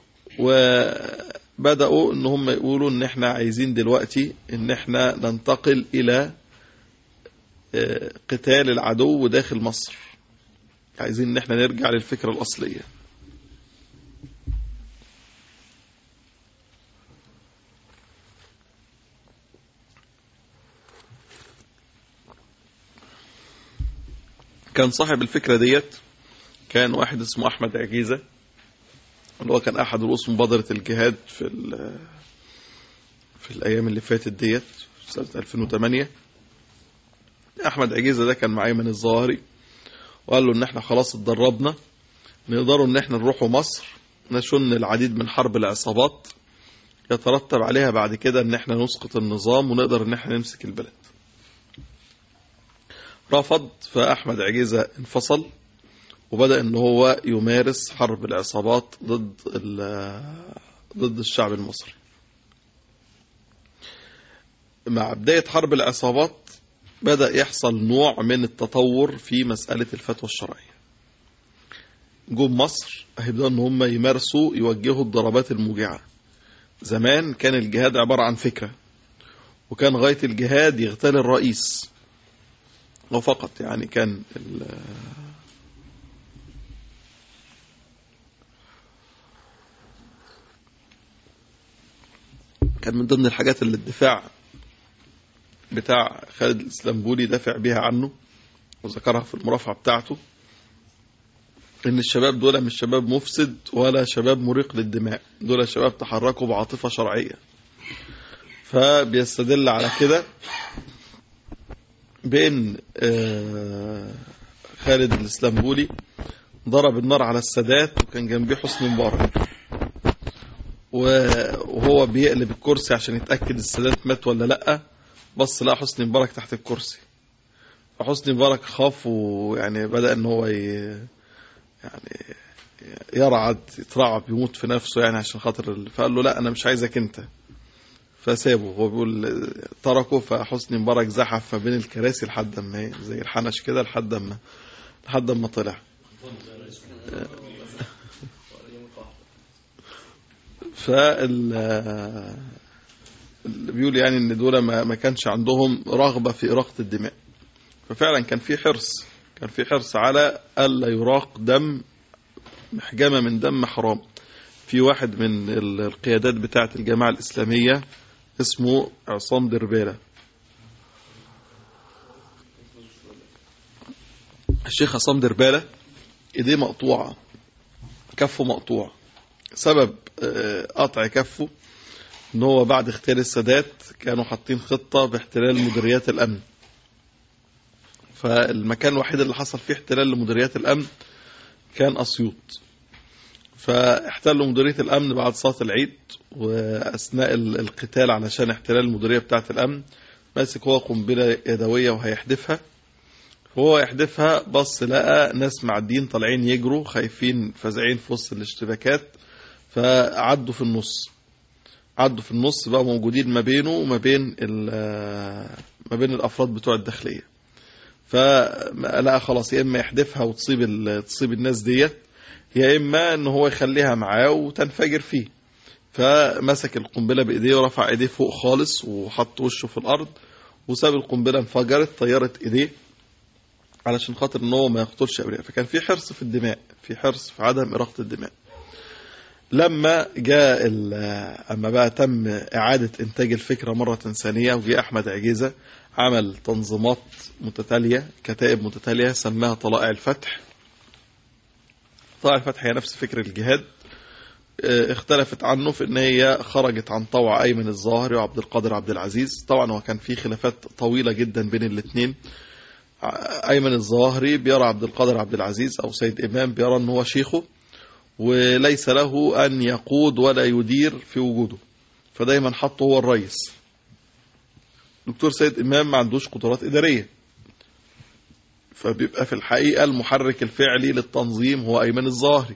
وبدأوا ان هم يقولوا ان احنا عايزين دلوقتي ان احنا ننتقل الى آه، قتال العدو داخل مصر عايزين ان احنا نرجع للفكرة الاصلية كان صاحب الفكرة ديت كان واحد اسمه احمد عجيزة اللي هو كان احد رؤوس مبادرة الجهاد في ال- في الايام اللي فاتت ديت في سنة 2008 احمد عجيزة ده كان مع ايمن الظاهري وقال له ان احنا خلاص اتدربنا نقدروا ان احنا نروحوا مصر نشن العديد من حرب العصابات يترتب عليها بعد كده ان احنا نسقط النظام ونقدر ان احنا نمسك البلد رفض فاحمد عجيزة انفصل وبدأ ان هو يمارس حرب العصابات ضد ال- ضد الشعب المصري مع بداية حرب العصابات بدأ يحصل نوع من التطور في مسألة الفتوى الشرعية جم مصر هيبدأوا ان هم يمارسوا يوجهوا الضربات الموجعة زمان كان الجهاد عبارة عن فكرة وكان غاية الجهاد يغتال الرئيس وفقط يعني كان ال- كان من ضمن الحاجات اللي الدفاع بتاع خالد الاسلامبولي دافع بيها عنه وذكرها في المرافعة بتاعته ان الشباب دول مش شباب مفسد ولا شباب مريق للدماء دول شباب تحركوا بعاطفة شرعية فبيستدل على كده بان آه، خالد الاسلامبولي ضرب النار على السادات وكان جنبيه حسني مبارك و- وهو بيقلب الكرسي عشان يتأكد السادات مات ولا لأ بص لقى حسني مبارك تحت الكرسي فحسني مبارك خاف ويعني بدأ ان هو ي... يعني يرعد يترعب يموت في نفسه يعني عشان خاطر ال- فقال له لا انا مش عايزك انت فسابه هو بيقول تركه فحسني مبارك زحف ما بين الكراسي لحد ما إيه، زي الحنش كده لحد ما لحد ما طلع فال اللي بيقول يعني ان دول ما ما كانش عندهم رغبه في اراقه الدماء ففعلا كان في حرص كان في حرص على الا يراق دم محجمه من دم حرام في واحد من ال- القيادات بتاعه الجماعه الاسلاميه اسمه عصام درباله الشيخ عصام درباله ايديه مقطوعه كفه مقطوع سبب آه، قطع كفه ان هو بعد اغتيال السادات كانوا حاطين خطة باحتلال مديريات الامن فالمكان الوحيد اللي حصل فيه احتلال لمديريات الامن كان اسيوط فاحتلوا مديرية الامن بعد صلاة العيد واثناء ال- القتال علشان احتلال المديرية بتاعة الامن ماسك هو قنبلة يدوية وهيحدفها وهو يحدفها بص لقى ناس معديين طالعين يجروا خايفين فزعين في وسط الاشتباكات فعدوا في النص عدوا في النص بقى موجودين ما بينه وما بين ال- ما بين الافراد بتوع الداخليه فلقى خلاص يا اما يحدفها وتصيب ال- تصيب الناس ديت يا اما ان هو يخليها معاه وتنفجر فيه فمسك القنبله بايديه ورفع ايديه فوق خالص وحط وشه في الارض وساب القنبله انفجرت طيرت ايديه علشان خاطر ان هو ما يقتلش ابرياء فكان في حرص في الدماء في حرص في عدم اراقه الدماء لما جاء ال- اما بقى تم اعاده انتاج الفكره مره ثانيه وجاء احمد عجيزه عمل تنظيمات متتاليه كتائب متتاليه سماها طلائع الفتح طلائع الفتح هي نفس فكر الجهاد اه، اختلفت عنه في ان هي خرجت عن طوع ايمن الظاهري وعبد القادر عبد العزيز طبعا هو كان في خلافات طويله جدا بين الاثنين ايمن الظاهري بيرى عبد القادر عبد العزيز او سيد امام بيرى ان هو شيخه وليس له أن يقود ولا يدير في وجوده فدايما حطه هو الرئيس دكتور سيد إمام ما عندوش قدرات إدارية فبيبقى في الحقيقة المحرك الفعلي للتنظيم هو أيمن الظاهري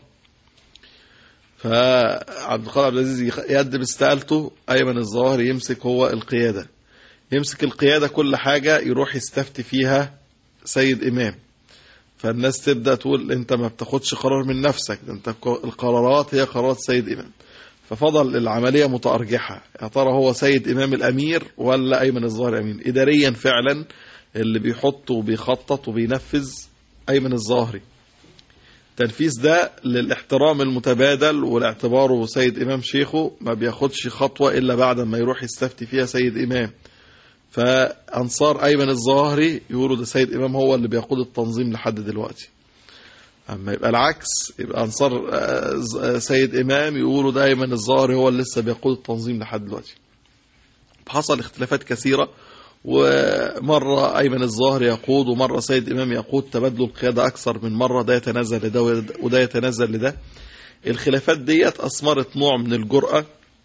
فعبد القادر عبد العزيز يخ- يقدم استقالته أيمن الظاهري يمسك هو القيادة يمسك القيادة كل حاجة يروح يستفتي فيها سيد إمام فالناس تبدا تقول انت ما بتاخدش قرار من نفسك ده انت ك- القرارات هي قرارات سيد امام ففضل العمليه متارجحه يا ترى هو سيد امام الامير ولا ايمن الظاهر امين اداريا فعلا اللي بيحط وبيخطط وبينفذ ايمن الظاهري تنفيذ ده للاحترام المتبادل والاعتباره سيد امام شيخه ما بياخدش خطوه الا بعد ما يروح يستفتي فيها سيد امام فانصار ايمن الظاهري يقولوا ده سيد امام هو اللي بيقود التنظيم لحد دلوقتي اما يبقى العكس يبقى انصار آه، ز- آه، سيد امام يقولوا ده ايمن الظاهري هو اللي لسه بيقود التنظيم لحد دلوقتي حصل اختلافات كثيره ومره ايمن الظاهري يقود ومره سيد امام يقود تبادلوا القياده اكثر من مره ده يتنازل لده وده- وده يتنازل لده الخلافات ديت اثمرت نوع من الجرأه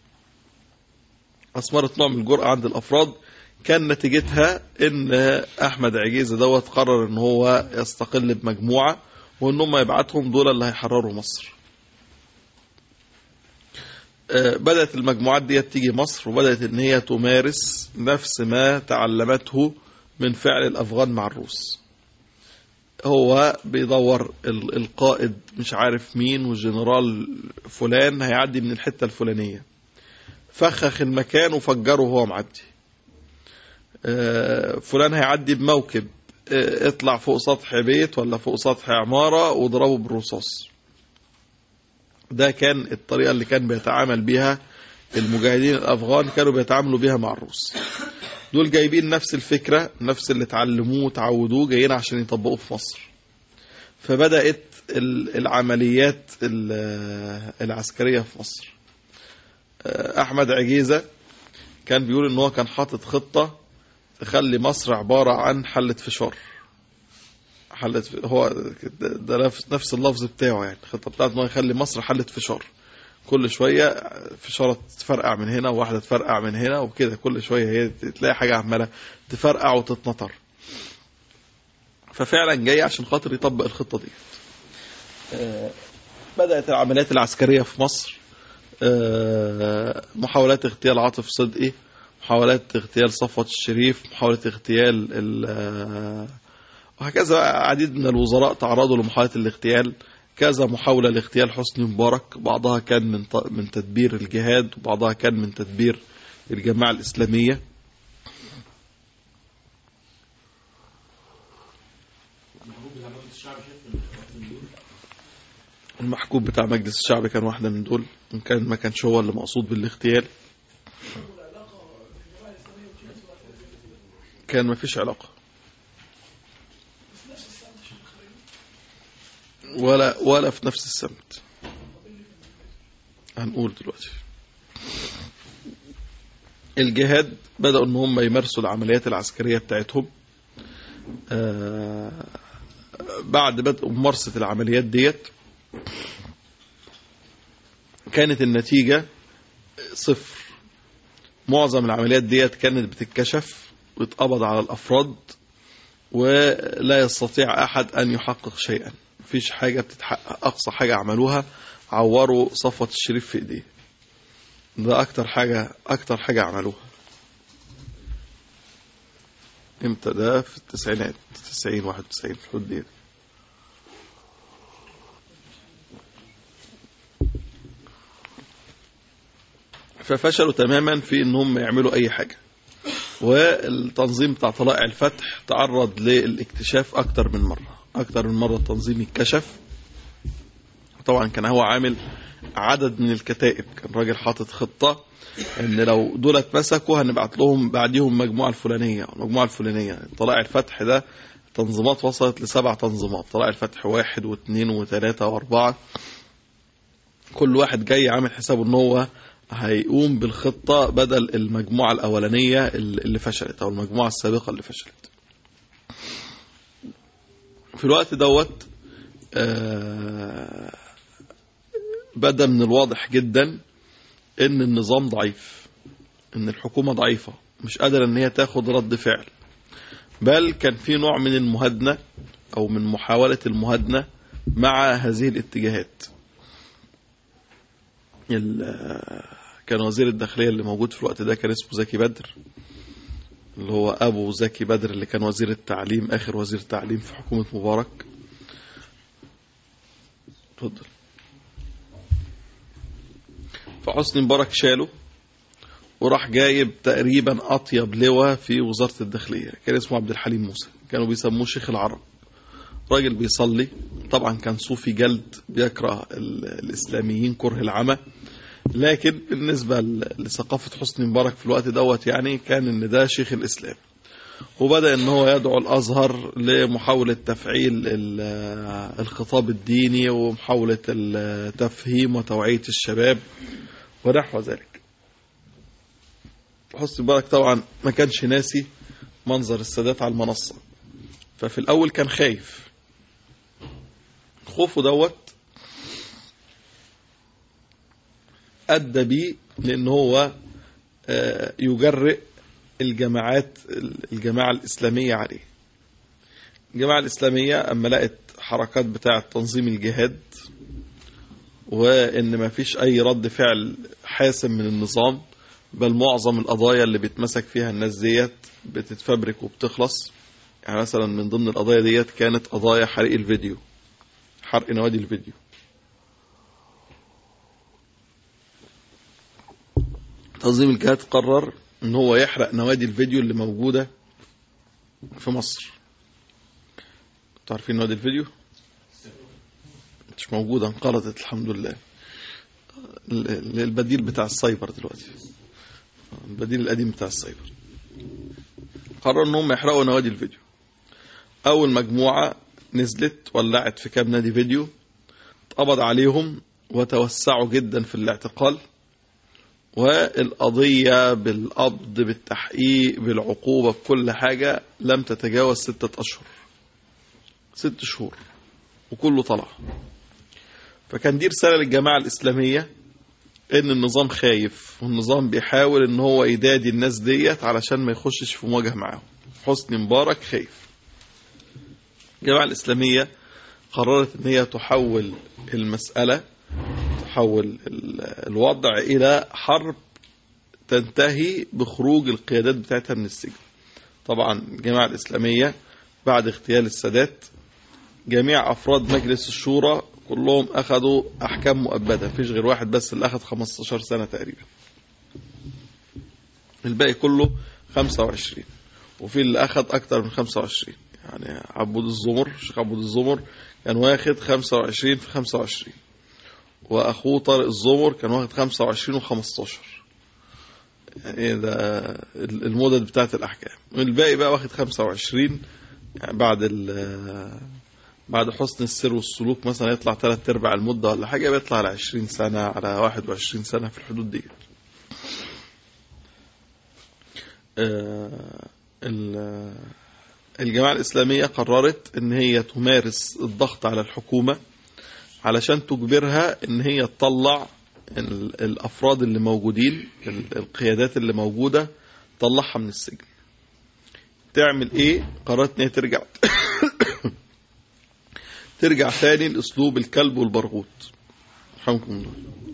اثمرت نوع من الجرأه عند الافراد كان نتيجتها ان احمد عجيزه دوت قرر ان هو يستقل بمجموعه وان هم يبعتهم دول اللي هيحرروا مصر آه، بدأت المجموعات دي تيجي مصر وبدأت ان هي تمارس نفس ما تعلمته من فعل الافغان مع الروس هو بيدور ال- القائد مش عارف مين والجنرال فلان هيعدي من الحتة الفلانية فخخ المكان وفجره وهو معدي آه، فلان هيعدي بموكب آه، اطلع فوق سطح بيت ولا فوق سطح عمارة واضربه بالرصاص ده كان الطريقة اللي كان بيتعامل بيها المجاهدين الأفغان كانوا بيتعاملوا بيها مع الروس دول جايبين نفس الفكرة نفس اللي اتعلموه وتعودوه جايين عشان يطبقوه في مصر فبدأت ال- العمليات ال- العسكرية في مصر آه، أحمد عجيزة كان بيقول إن هو كان حاطط خطة تخلي مصر عبارة عن حلة فشار حلة ف- هو ده ده نفس نفس اللفظ بتاعه يعني الخطة بتاعته إن هو يخلي مصر حلة فشار كل شوية فشارة تفرقع من هنا وواحدة تفرقع من هنا وكده كل شوية هي تلاقي حاجة عمالة تفرقع وتتنطر ففعلا جاي عشان خاطر يطبق الخطة دي آه، بدأت العمليات العسكرية في مصر آه، محاولات اغتيال عاطف صدقي محاولات اغتيال صفوت الشريف محاولة اغتيال ال- آه، وهكذا بقى عديد من الوزراء تعرضوا لمحاولة الاغتيال كذا محاولة لاغتيال حسني مبارك بعضها كان من ط- من تدبير الجهاد وبعضها كان من تدبير الجماعة الإسلامية المحبوب بتاع مجلس الشعب شايف ان واحد من دول المحكوم بتاع مجلس الشعب كان واحدة من دول إن كان ما كانش هو اللي مقصود بالاغتيال كان ما فيش علاقة ولا ولا في نفس السمت هنقول دلوقتي الجهاد بدأوا ان هم يمارسوا العمليات العسكرية بتاعتهم آه، بعد بدء ممارسة العمليات ديت كانت النتيجة صفر معظم العمليات ديت كانت بتتكشف ويتقبض على الأفراد ولا يستطيع أحد أن يحقق شيئا مفيش حاجة بتتحقق أقصى حاجة عملوها عوروا صفوة الشريف في إيديه ده أكتر حاجة أكتر حاجة عملوها امتى ده في التسعينات 90 91 في الحدود دي ففشلوا تماما في ان هم يعملوا اي حاجة والتنظيم بتاع طلائع الفتح تعرض للاكتشاف اكتر من مرة اكتر من مرة التنظيم اتكشف طبعا كان هو عامل عدد من الكتائب كان راجل حاطط خطة ان لو دول اتمسكوا هنبعت لهم بعديهم مجموعة الفلانية المجموعة الفلانية طلائع الفتح ده تنظيمات وصلت لسبع تنظيمات طلائع الفتح واحد واثنين وثلاثة واربعة كل واحد جاي عامل حسابه ان هو هيقوم بالخطة بدل المجموعة الأولانية اللي فشلت أو المجموعة السابقة اللي فشلت في الوقت دوت آه، بدا من الواضح جدا ان النظام ضعيف ان الحكومة ضعيفة مش قادرة ان هي تاخد رد فعل بل كان في نوع من المهادنة او من محاولة المهادنة مع هذه الاتجاهات ال- كان وزير الداخلية اللي موجود في الوقت ده كان اسمه زكي بدر اللي هو أبو زكي بدر اللي كان وزير التعليم آخر وزير تعليم في حكومة مبارك اتفضل فحسني مبارك شاله وراح جايب تقريبا أطيب لواء في وزارة الداخلية كان اسمه عبد الحليم موسى كانوا بيسموه شيخ العرب راجل بيصلي طبعا كان صوفي جلد بيكره ال- الإسلاميين كره العمى لكن بالنسبة ل- لثقافة حسني مبارك في الوقت دوت يعني كان ان ده شيخ الإسلام وبدأ ان هو يدعو الأزهر لمحاولة تفعيل ال- الخطاب الديني ومحاولة التفهيم وتوعية الشباب ونحو ذلك حسني مبارك طبعا ما كانش ناسي منظر السادات على المنصة ففي الأول كان خايف خوفه دوت أدى بيه لأن هو آه، يجرئ الجماعات الجماعة الإسلامية عليه الجماعة الإسلامية أما لقت حركات بتاعة تنظيم الجهاد وإن ما فيش أي رد فعل حاسم من النظام بل معظم القضايا اللي بيتمسك فيها الناس ديت بتتفبرك وبتخلص يعني مثلا من ضمن القضايا ديت كانت قضايا حرق الفيديو حرق نوادي الفيديو تنظيم الجهاد قرر ان هو يحرق نوادي الفيديو اللي موجودة في مصر انتوا عارفين نوادي الفيديو مش موجودة انقرضت الحمد لله ال- البديل بتاع السايبر دلوقتي البديل القديم بتاع السايبر قرروا ان هم يحرقوا نوادي الفيديو اول مجموعة نزلت ولعت في كام نادي فيديو اتقبض عليهم وتوسعوا جدا في الاعتقال والقضية بالقبض بالتحقيق بالعقوبة بكل حاجة لم تتجاوز ستة أشهر ست شهور وكله طلع فكان دي رسالة للجماعة الإسلامية إن النظام خايف والنظام بيحاول إن هو يدادي الناس ديت علشان ما يخشش في مواجهة معاهم حسني مبارك خايف الجماعة الإسلامية قررت إن هي تحول المسألة تحول ال- الوضع إلى حرب تنتهي بخروج القيادات بتاعتها من السجن طبعا الجماعة الإسلامية بعد اغتيال السادات جميع أفراد مجلس الشورى كلهم أخذوا أحكام مؤبدة مفيش غير واحد بس اللي أخذ 15 سنة تقريبا الباقي كله 25 وفي اللي أخذ أكتر من 25 يعني عبود الزمر الشيخ عبود الزمر كان واخد 25 في 25 واخوه طارق الزمر كان واخد 25 و15 يعني ده المدد بتاعت الاحكام والباقي بقى واخد 25 يعني بعد ال بعد حسن السير والسلوك مثلا يطلع ثلاث ارباع المده ولا حاجه بيطلع على 20 سنه على 21 سنه في الحدود دي آه، ال- الجماعه الاسلاميه قررت ان هي تمارس الضغط على الحكومه علشان تجبرها ان هي تطلع ال- الافراد اللي موجودين ال- القيادات اللي موجوده تطلعها من السجن تعمل ايه قررت ان هي ترجع ترجع تاني لاسلوب الكلب والبرغوث رحمكم الله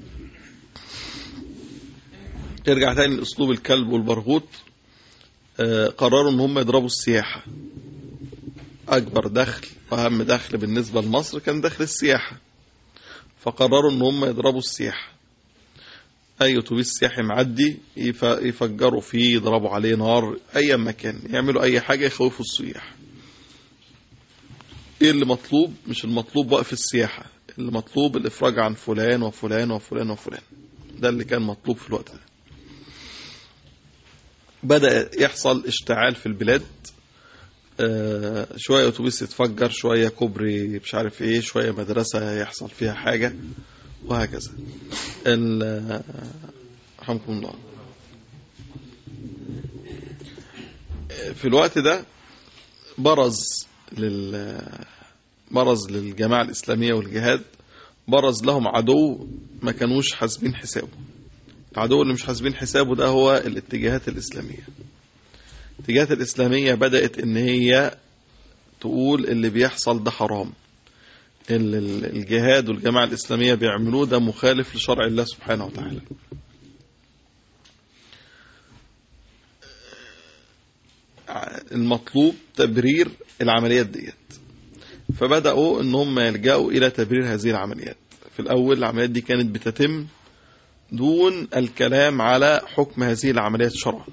ترجع تاني لاسلوب الكلب والبرغوث آه، قرروا ان هم يضربوا السياحه اكبر دخل واهم دخل بالنسبه لمصر كان دخل السياحه فقرروا ان هم يضربوا السياحة اي اتوبيس سياحي معدي يف- يفجروا فيه يضربوا عليه نار اي مكان يعملوا اي حاجة يخوفوا السياح ايه اللي مطلوب مش المطلوب وقف السياحة اللي مطلوب الافراج عن فلان وفلان وفلان وفلان ده اللي كان مطلوب في الوقت ده بدأ يحصل اشتعال في البلاد آه، شوية أتوبيس يتفجر شوية كوبري مش عارف إيه شوية مدرسة يحصل فيها حاجة وهكذا ال- آه، رحمكم الله آه، في الوقت ده برز لل برز للجماعة الإسلامية والجهاد برز لهم عدو ما كانوش حاسبين حسابه العدو اللي مش حاسبين حسابه ده هو الاتجاهات الإسلامية الاتجاهات الإسلامية بدأت إن هي تقول اللي بيحصل ده حرام ال- ال- الجهاد والجماعة الإسلامية بيعملوه ده مخالف لشرع الله سبحانه وتعالى المطلوب تبرير العمليات ديت فبدأوا ان هم يلجأوا الى تبرير هذه العمليات في الاول العمليات دي كانت بتتم دون الكلام على حكم هذه العمليات شرعا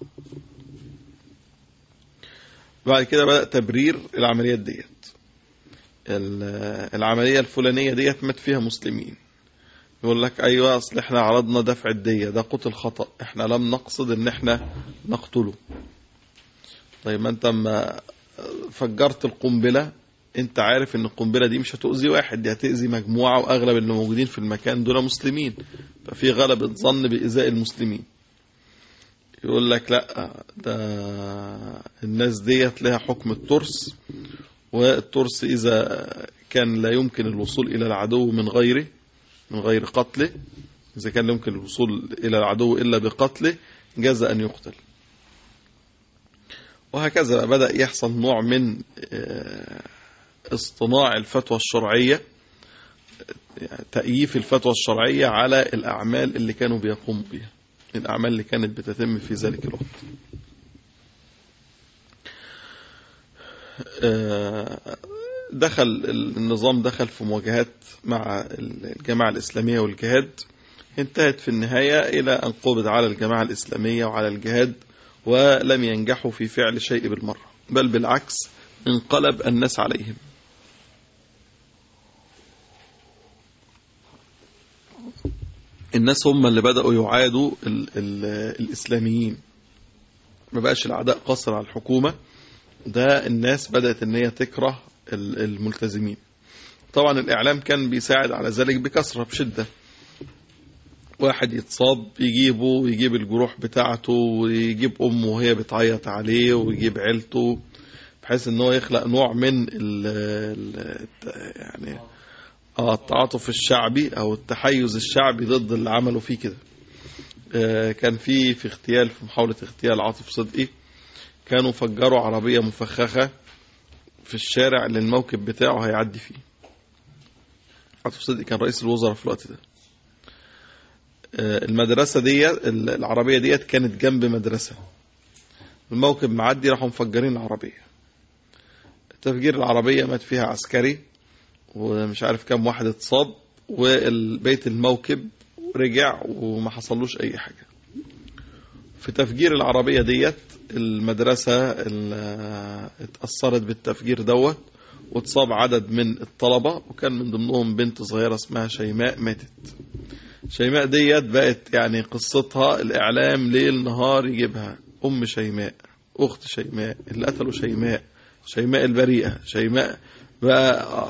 بعد كده بدأ تبرير العمليات ديت ال- العملية الفلانية ديت مات فيها مسلمين يقول لك ايوه اصل احنا عرضنا دفع الدية ده قتل خطأ احنا لم نقصد ان احنا نقتله طيب ما انت اما فجرت القنبلة انت عارف ان القنبلة دي مش هتؤذي واحد دي هتأذي مجموعة واغلب اللي موجودين في المكان دول مسلمين ففي غلبة ظن بإيذاء المسلمين يقول لك لا ده الناس ديت لها حكم الترس والترس إذا كان لا يمكن الوصول إلى العدو من غيره من غير قتله إذا كان لا يمكن الوصول إلى العدو إلا بقتله جاز أن يقتل وهكذا بدأ يحصل نوع من آه، اصطناع الفتوى الشرعية يعني تأييف الفتوى الشرعية على الأعمال اللي كانوا بيقوموا بها الأعمال اللي كانت بتتم في ذلك الوقت آه، دخل النظام دخل في مواجهات مع الجماعة الإسلامية والجهاد انتهت في النهاية إلى أن قبض على الجماعة الإسلامية وعلى الجهاد ولم ينجحوا في فعل شيء بالمرة بل بالعكس انقلب الناس عليهم الناس هم اللي بدأوا يعادوا ال ال الإسلاميين ما بقاش الأعداء قصر على الحكومة ده الناس بدأت ان هي تكره ال- الملتزمين طبعا الإعلام كان بيساعد على ذلك بكثرة بشدة واحد يتصاب يجيبه ويجيب الجروح بتاعته ويجيب أمه وهي بتعيط عليه ويجيب عيلته بحيث ان هو يخلق نوع من ال ال يعني اه التعاطف الشعبي او التحيز الشعبي ضد اللي عملوا فيه كده آه، كان في في اغتيال في محاولة اغتيال عاطف صدقي كانوا فجروا عربية مفخخة في الشارع اللي الموكب بتاعه هيعدي فيه عاطف صدقي كان رئيس الوزراء في الوقت ده آه، المدرسة دي العربية ديت كانت جنب مدرسة الموكب معدي راحوا مفجرين العربية تفجير العربية مات فيها عسكري ومش عارف كام واحد اتصاب والبيت الموكب رجع وما حصلوش اي حاجة في تفجير العربية ديت المدرسة ال- اتأثرت بالتفجير دوت واتصاب عدد من الطلبة وكان من ضمنهم بنت صغيرة اسمها شيماء ماتت شيماء ديت بقت يعني قصتها الإعلام ليل نهار يجيبها أم شيماء أخت شيماء اللي قتلوا شيماء شيماء البريئة شيماء بقى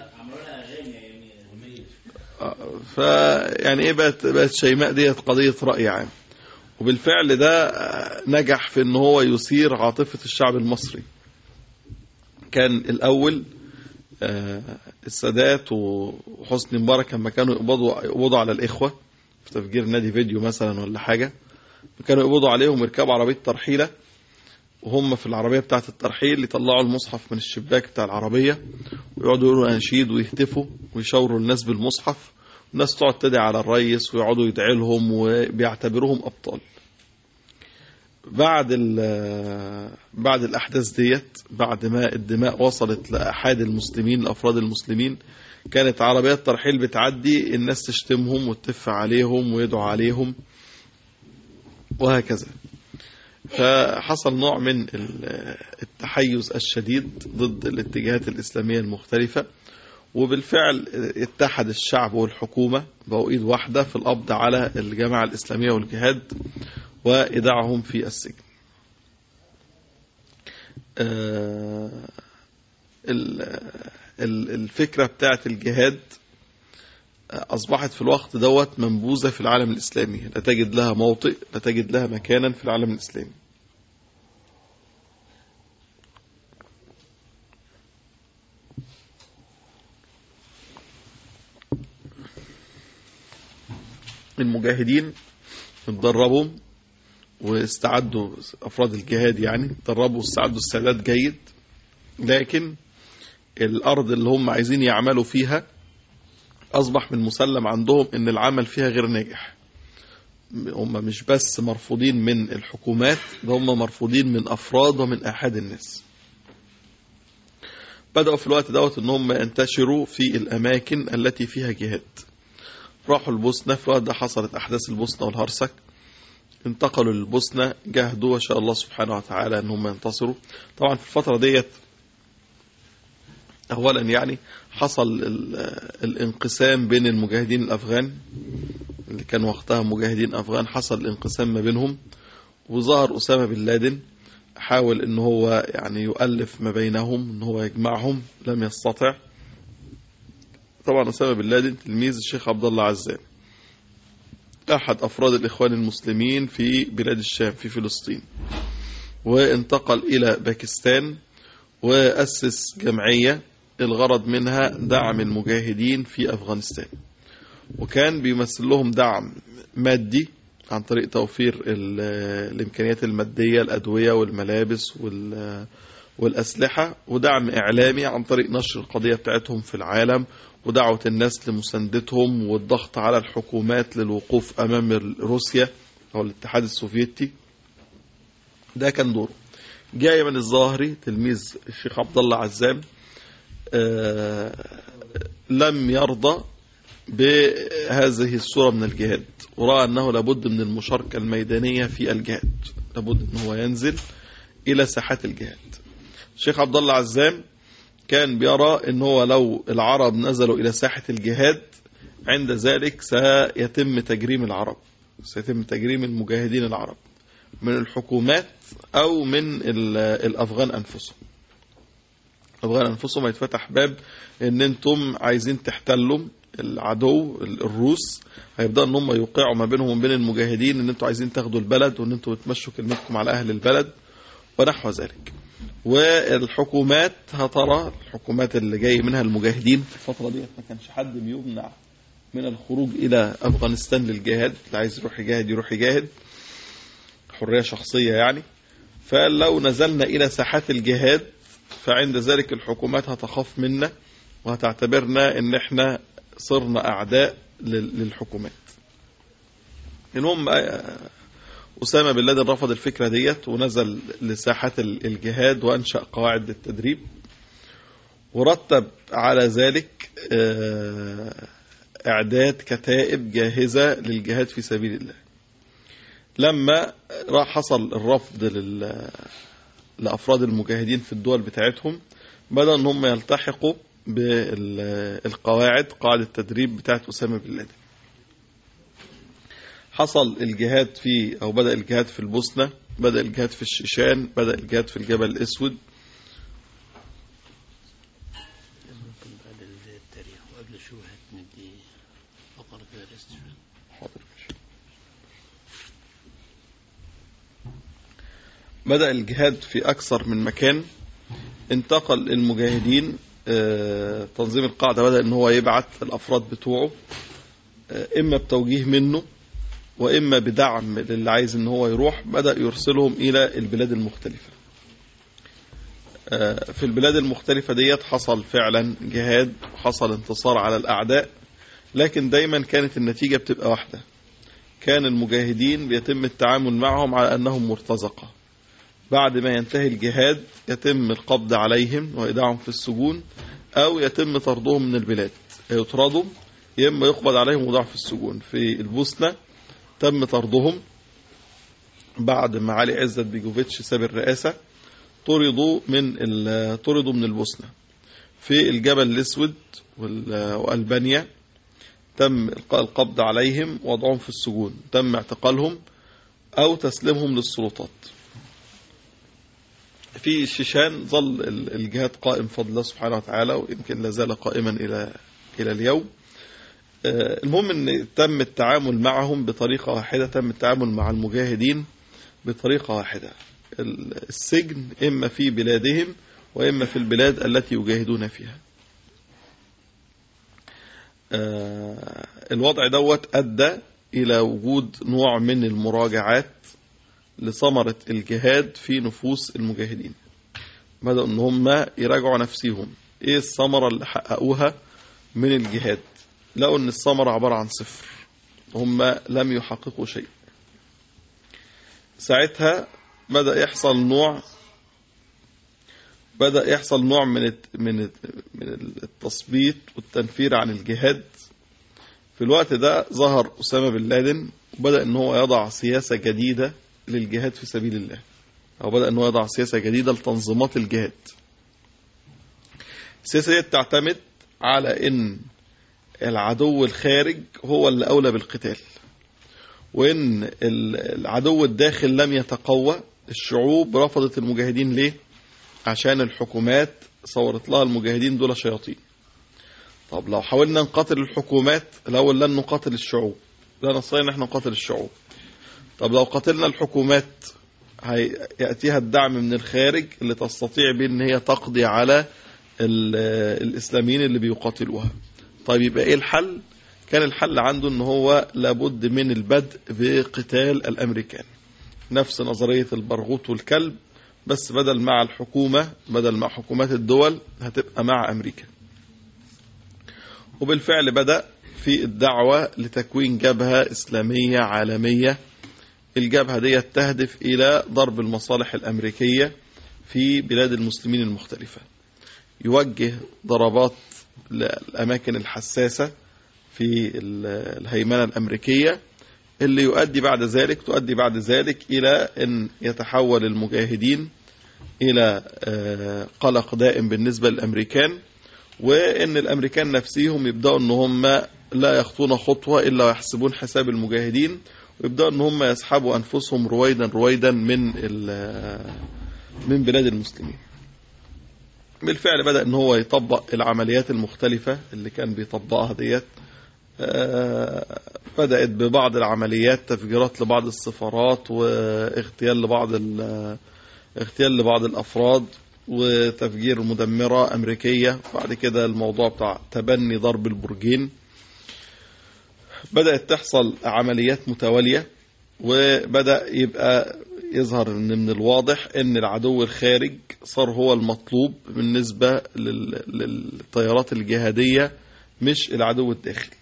ف يعني ايه بقت بقت شيماء ديت قضيه راي عام وبالفعل ده آه، نجح في ان هو يثير عاطفه الشعب المصري كان الاول آه، السادات وحسني مبارك لما كانوا يقبضوا يقبضوا على الاخوه في تفجير نادي فيديو مثلا ولا حاجه كانوا يقبضوا عليهم ويركبوا عربيه ترحيله وهم في العربيه بتاعه الترحيل يطلعوا المصحف من الشباك بتاع العربيه ويقعدوا يقولوا اناشيد ويهتفوا ويشاوروا الناس بالمصحف الناس تقعد تدعي على الريس ويقعدوا يدعي لهم وبيعتبروهم ابطال بعد ال- بعد الاحداث ديت بعد ما الدماء وصلت لاحاد المسلمين لافراد المسلمين كانت عربيات ترحيل بتعدي الناس تشتمهم وتتف عليهم ويدعوا عليهم وهكذا فحصل نوع من ال- التحيز الشديد ضد الاتجاهات الإسلامية المختلفة وبالفعل اتحد الشعب والحكومة بقوا إيد واحدة في القبض على الجماعة الإسلامية والجهاد وإيداعهم في السجن آه، ال- ال- الفكرة بتاعت الجهاد أصبحت في الوقت دوت منبوذة في العالم الإسلامي لا تجد لها موطئ لا تجد لها مكانا في العالم الإسلامي المجاهدين اتدربوا واستعدوا أفراد الجهاد يعني اتدربوا واستعدوا استعداد جيد لكن الأرض اللي هم عايزين يعملوا فيها أصبح من مسلم عندهم أن العمل فيها غير ناجح هم مش بس مرفوضين من الحكومات ده هم مرفوضين من أفراد ومن أحد الناس بدأوا في الوقت دوت أن هم ينتشروا في الأماكن التي فيها جهاد راحوا البوسنة في الوقت ده حصلت أحداث البوسنة والهرسك انتقلوا للبوسنة جاهدوا وشاء الله سبحانه وتعالى أن هم ينتصروا طبعا في الفترة ديت أولا يعني حصل ال- الانقسام بين المجاهدين الأفغان اللي كانوا وقتها مجاهدين أفغان حصل الانقسام ما بينهم وظهر أسامة بن لادن حاول ان هو يعني يؤلف ما بينهم ان هو يجمعهم لم يستطع طبعا أسامة بن لادن تلميذ الشيخ عبد الله عزام أحد أفراد الإخوان المسلمين في بلاد الشام في فلسطين وانتقل إلى باكستان وأسس جمعية الغرض منها دعم المجاهدين في أفغانستان وكان بيمثل لهم دعم مادي عن طريق توفير ال- الإمكانيات المادية الأدوية والملابس وال- والأسلحة ودعم إعلامي عن طريق نشر القضية بتاعتهم في العالم ودعوة الناس لمساندتهم والضغط على الحكومات للوقوف أمام روسيا أو الاتحاد السوفيتي ده كان دوره جاء أيمن الظاهري تلميذ الشيخ عبد الله عزام آه، لم يرضى بهذه الصورة من الجهاد ورأى أنه لابد من المشاركة الميدانية في الجهاد لابد أنه هو ينزل إلى ساحات الجهاد الشيخ عبد الله عزام كان بيرى ان هو لو العرب نزلوا الى ساحة الجهاد عند ذلك سيتم تجريم العرب سيتم تجريم المجاهدين العرب من الحكومات او من ال- الافغان انفسهم الافغان انفسهم هيتفتح باب ان انتم عايزين تحتلوا العدو ال- الروس هيبداوا ان هم يوقعوا ما بينهم وبين المجاهدين ان انتم عايزين تاخدوا البلد وان انتم تمشوا كلمتكم على اهل البلد ونحو ذلك والحكومات هترى الحكومات اللي جاي منها المجاهدين في الفترة دي ما كانش حد بيمنع من الخروج إلى أفغانستان للجهاد اللي عايز يروح يجاهد يروح يجاهد حرية شخصية يعني فلو نزلنا إلى ساحات الجهاد فعند ذلك الحكومات هتخاف منا وهتعتبرنا ان احنا صرنا اعداء لل- للحكومات المهم آه، أسامة بن لادن رفض الفكرة ديت ونزل لساحات ال- الجهاد وأنشأ قواعد للتدريب ورتب على ذلك آه، إعداد كتائب جاهزة للجهاد في سبيل الله لما راح حصل الرفض لل- لأفراد المجاهدين في الدول بتاعتهم بدأ أن هم يلتحقوا بالقواعد قاعدة التدريب بتاعت أسامة بن لادن حصل الجهاد في أو بدأ الجهاد في البوسنة بدأ الجهاد في الشيشان بدأ الجهاد في الجبل الأسود ممكن بعد التاريخ وقبل شوهة ندي فقرة كده الاستشهاد حاضر ماشي. بدأ الجهاد في أكثر من مكان انتقل المجاهدين آه، تنظيم القاعدة بدأ ان هو يبعت الأفراد بتوعه آه، إما بتوجيه منه وإما بدعم للي عايز ان هو يروح بدأ يرسلهم إلى البلاد المختلفة آه، في البلاد المختلفة ديت حصل فعلا جهاد وحصل انتصار على الأعداء لكن دايما كانت النتيجة بتبقى واحدة كان المجاهدين بيتم التعامل معهم على أنهم مرتزقة بعد ما ينتهي الجهاد يتم القبض عليهم وإيداعهم في السجون أو يتم طردهم من البلاد يطردوا يا إما يقبض عليهم ويوضعوا في السجون في البوسنة تم طردهم بعد ما علي عزت بيجوفيتش ساب الرئاسة طردوا من ال- طردوا من البوسنة في الجبل الأسود وال- وألبانيا تم إلقاء القبض عليهم ووضعهم في السجون تم اعتقالهم أو تسليمهم للسلطات في الشيشان ظل ال- الجهاد قائم بفضل الله سبحانه وتعالى ويمكن لا زال قائما إلى إلى اليوم آه، المهم ان تم التعامل معهم بطريقة واحدة تم التعامل مع المجاهدين بطريقة واحدة ال- السجن إما في بلادهم وإما في البلاد التي يجاهدون فيها آه، الوضع دوت أدى إلى وجود نوع من المراجعات لثمرة الجهاد في نفوس المجاهدين بدأوا ان هم يراجعوا نفسيهم ايه الثمرة اللي حققوها من الجهاد لقوا ان الثمرة عبارة عن صفر هم لم يحققوا شيء ساعتها بدأ يحصل نوع بدأ يحصل نوع من الت- من الت- من التثبيط والتنفير عن الجهاد في الوقت ده ظهر أسامة بن لادن وبدأ ان هو يضع سياسة جديدة للجهاد في سبيل الله أو بدأ أنه يضع سياسة جديدة لتنظيمات الجهاد السياسة دي تعتمد على أن العدو الخارج هو اللي أولى بالقتال وأن ال- العدو الداخل لم يتقوى الشعوب رفضت المجاهدين ليه؟ عشان الحكومات صورت لها المجاهدين دول شياطين طب لو حاولنا نقاتل الحكومات الأول لن نقاتل الشعوب لا نستطيع ان احنا نقاتل الشعوب طب لو قاتلنا الحكومات هي- يأتيها الدعم من الخارج اللي تستطيع به ان هي تقضي على ال- الإسلاميين اللي بيقاتلوها طيب يبقى ايه الحل كان الحل عنده ان هو لابد من البدء بقتال الامريكان نفس نظرية البرغوث والكلب بس بدل مع الحكومة بدل مع حكومات الدول هتبقى مع امريكا وبالفعل بدأ في الدعوة لتكوين جبهة إسلامية عالمية الجبهة دي تهدف إلى ضرب المصالح الأمريكية في بلاد المسلمين المختلفة يوجه ضربات للأماكن الحساسة في ال- الهيمنة الأمريكية اللي يؤدي بعد ذلك تؤدي بعد ذلك إلى أن يتحول المجاهدين إلى آه، قلق دائم بالنسبة للأمريكان وأن الأمريكان نفسهم يبدأوا أن هم لا يخطون خطوة إلا ويحسبون حساب المجاهدين ويبدأوا أن هم يسحبوا أنفسهم رويدا رويدا من ال- من بلاد المسلمين بالفعل بدأ أن هو يطبق العمليات المختلفة اللي كان بيطبقها ديت آه، بدأت ببعض العمليات تفجيرات لبعض السفارات واغتيال لبعض ال- اغتيال لبعض الأفراد وتفجير مدمرة أمريكية بعد كده الموضوع بتاع تبني ضرب البرجين بدأت تحصل عمليات متوالية وبدأ يبقى يظهر ان من الواضح ان العدو الخارج صار هو المطلوب بالنسبة لل- للتيارات الجهادية مش العدو الداخلي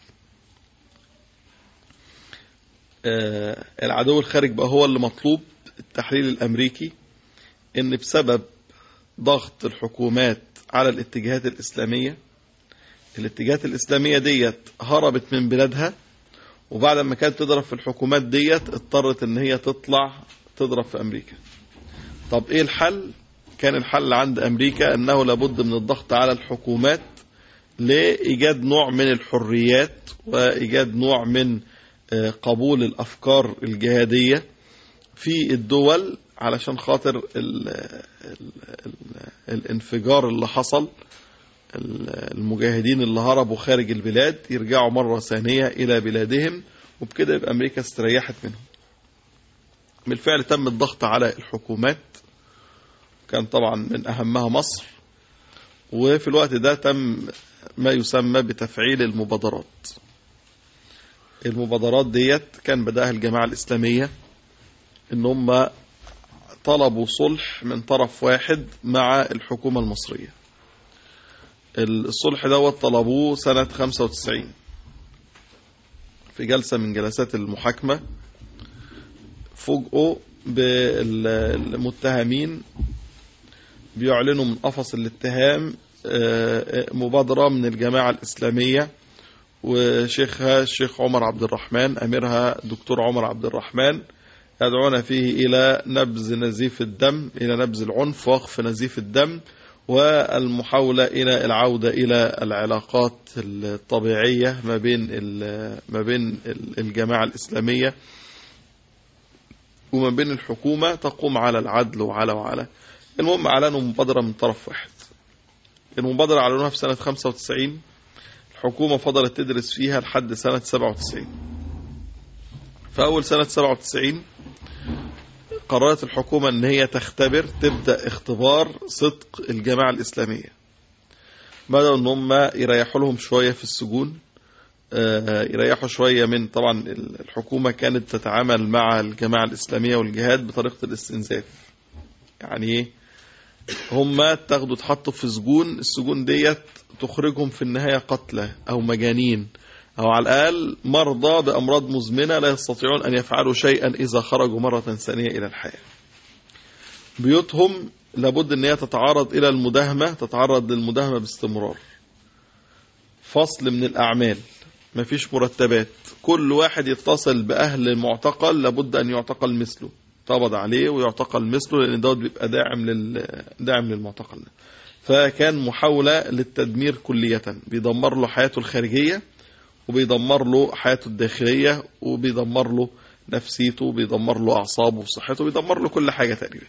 آه، العدو الخارج بقى هو اللي مطلوب التحليل الأمريكي ان بسبب ضغط الحكومات على الاتجاهات الإسلامية الاتجاهات الإسلامية ديت هربت من بلادها وبعد ما كانت تضرب في الحكومات ديت اضطرت ان هي تطلع تضرب في امريكا طب ايه الحل كان الحل عند امريكا انه لابد من الضغط على الحكومات لايجاد نوع من الحريات وايجاد نوع من آه، قبول الافكار الجهاديه في الدول علشان خاطر ال ال ال الانفجار اللي حصل ال- المجاهدين اللي هربوا خارج البلاد يرجعوا مرة ثانية إلى بلادهم وبكده يبقى أمريكا استريحت منهم بالفعل تم الضغط على الحكومات كان طبعا من أهمها مصر وفي الوقت ده تم ما يسمى بتفعيل المبادرات المبادرات ديت كان بدأها الجماعة الإسلامية إن هم طلبوا صلح من طرف واحد مع الحكومة المصرية الصلح دوت طلبوه سنة 95 في جلسة من جلسات المحاكمة فوجئوا بالمتهمين بيعلنوا من قفص الاتهام آه، مبادرة من الجماعة الإسلامية وشيخها الشيخ عمر عبد الرحمن أميرها دكتور عمر عبد الرحمن يدعون فيه إلى نبذ نزيف الدم إلى نبذ العنف وقف نزيف الدم والمحاولة إلى العودة إلى العلاقات الطبيعية ما بين ال- ما بين ال- الجماعة الإسلامية وما بين الحكومة تقوم على العدل وعلى وعلى المهم أعلنوا مبادرة من طرف واحد المبادرة أعلنوها في سنة 95 الحكومة فضلت تدرس فيها لحد سنة 97 في أول سنة 97 قررت الحكومة ان هي تختبر تبدأ اختبار صدق الجماعة الإسلامية بدأوا ان هم يريحوا لهم شوية في السجون آه، يريحوا شوية من طبعا الحكومة كانت تتعامل مع الجماعة الإسلامية والجهاد بطريقة الاستنزاف يعني ايه هم تاخدوا تحطوا في سجون السجون ديت تخرجهم في النهاية قتلى أو مجانين أو على الأقل مرضى بأمراض مزمنة لا يستطيعون أن يفعلوا شيئا إذا خرجوا مرة ثانية إلى الحياة بيوتهم لابد أن هي تتعرض إلى المداهمة تتعرض للمداهمة باستمرار فصل من الأعمال مفيش مرتبات كل واحد يتصل بأهل معتقل لابد أن يعتقل مثله تقبض عليه ويعتقل مثله لأن دوت بيبقى داعم لل داعم للمعتقل ده. فكان محاولة للتدمير كلية بيدمر له حياته الخارجية وبيدمر له حياته الداخلية وبيدمر له نفسيته وبيدمر له أعصابه وصحته وبيدمر له كل حاجة تقريبا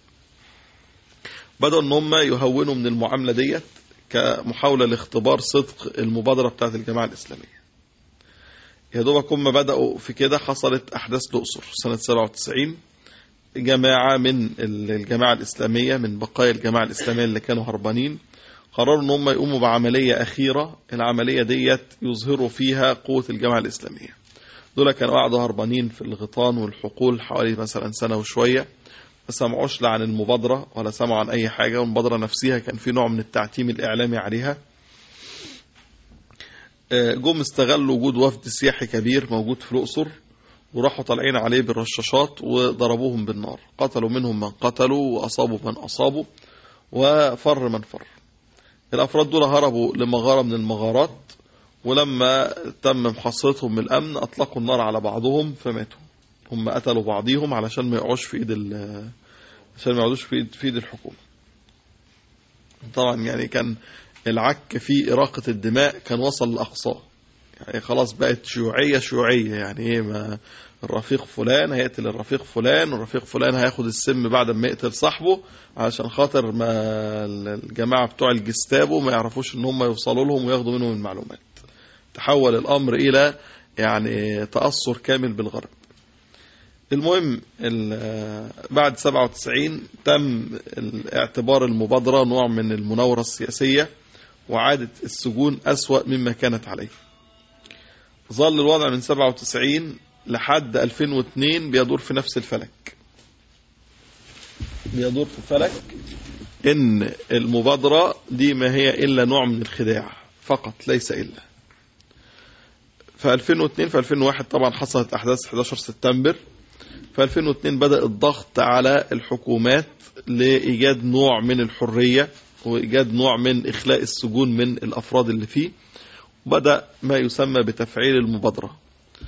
بدأوا ان هم يهونوا من المعاملة ديت كمحاولة لاختبار صدق المبادرة بتاعت الجماعة الإسلامية يا دوبك هم بدأوا في كده حصلت أحداث الأقصر سنة 97 جماعة من الجماعة الإسلامية من بقايا الجماعة الإسلامية اللي كانوا هربانين قرروا ان هم يقوموا بعملية أخيرة العملية ديت يظهروا فيها قوة الجماعة الإسلامية دول كانوا قاعدوا هربانين في الغيطان والحقول حوالي مثلا سنة وشوية ما سمعوش لا عن المبادرة ولا سمعوا عن أي حاجة والمبادرة نفسها كان في نوع من التعتيم الإعلامي عليها جم استغلوا وجود وفد سياحي كبير موجود في الأقصر وراحوا طالعين عليه بالرشاشات وضربوهم بالنار قتلوا منهم من قتلوا وأصابوا من أصابوا وفر من فر الأفراد دول هربوا لمغارة من المغارات ولما تم محاصرتهم من الأمن أطلقوا النار على بعضهم فماتوا هم قتلوا بعضيهم علشان ما يقعوش في إيد ال- عشان ما يقعدوش في إيد, في إيد الحكومة طبعا يعني كان العك في إراقة الدماء كان وصل لأقصاه يعني خلاص بقت شيوعية شيوعية يعني ايه ما الرفيق فلان هيقتل الرفيق فلان والرفيق فلان هياخد السم بعد ما يقتل صاحبه علشان خاطر ما الجماعة بتوع الجستابو ما يعرفوش ان هم يوصلوا لهم وياخدوا منهم المعلومات تحول الامر الى يعني تأثر كامل بالغرب المهم ال- بعد 97 تم اعتبار المبادرة نوع من المناورة السياسية وعادت السجون أسوأ مما كانت عليه ظل الوضع من 97 لحد 2002 بيدور في نفس الفلك بيدور في فلك ان المبادرة دي ما هي الا نوع من الخداع فقط ليس الا في 2002 في 2001 طبعا حصلت احداث 11 سبتمبر في 2002 بدأ الضغط على الحكومات لإيجاد نوع من الحرية وإيجاد نوع من إخلاء السجون من الأفراد اللي فيه بدأ ما يسمى بتفعيل المبادرة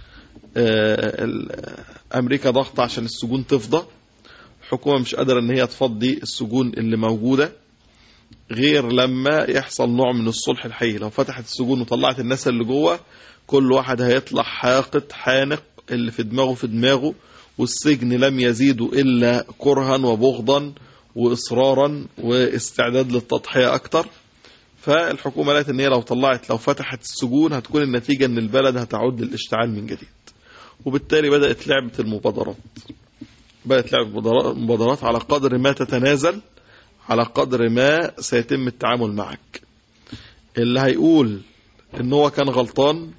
آه، ال- أمريكا ضغط عشان السجون تفضى الحكومة مش قادرة ان هي تفضي السجون اللي موجودة غير لما يحصل نوع من الصلح الحقيقي لو فتحت السجون وطلعت الناس اللي جوه كل واحد هيطلع حاقد حانق اللي في دماغه في دماغه والسجن لم يزيده إلا كرها وبغضا وإصرارا واستعداد للتضحية أكتر فالحكومة لقت ان هي لو طلعت لو فتحت السجون هتكون النتيجة ان البلد هتعود للاشتعال من جديد وبالتالي بدأت لعبة المبادرات بدأت لعبة المبادرات- المبادرات على قدر ما تتنازل على قدر ما سيتم التعامل معك اللي هيقول ان هو كان غلطان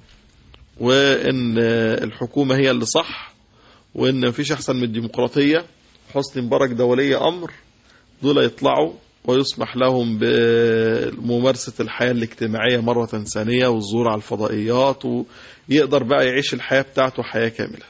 وان الحكومة هي اللي صح وان مفيش احسن من الديمقراطية حسني مبارك ده ولي امر دول يطلعوا ويسمح لهم بممارسة الحياة الاجتماعية مرة ثانية والظهور على الفضائيات ويقدر بقى يعيش الحياة بتاعته حياة كاملة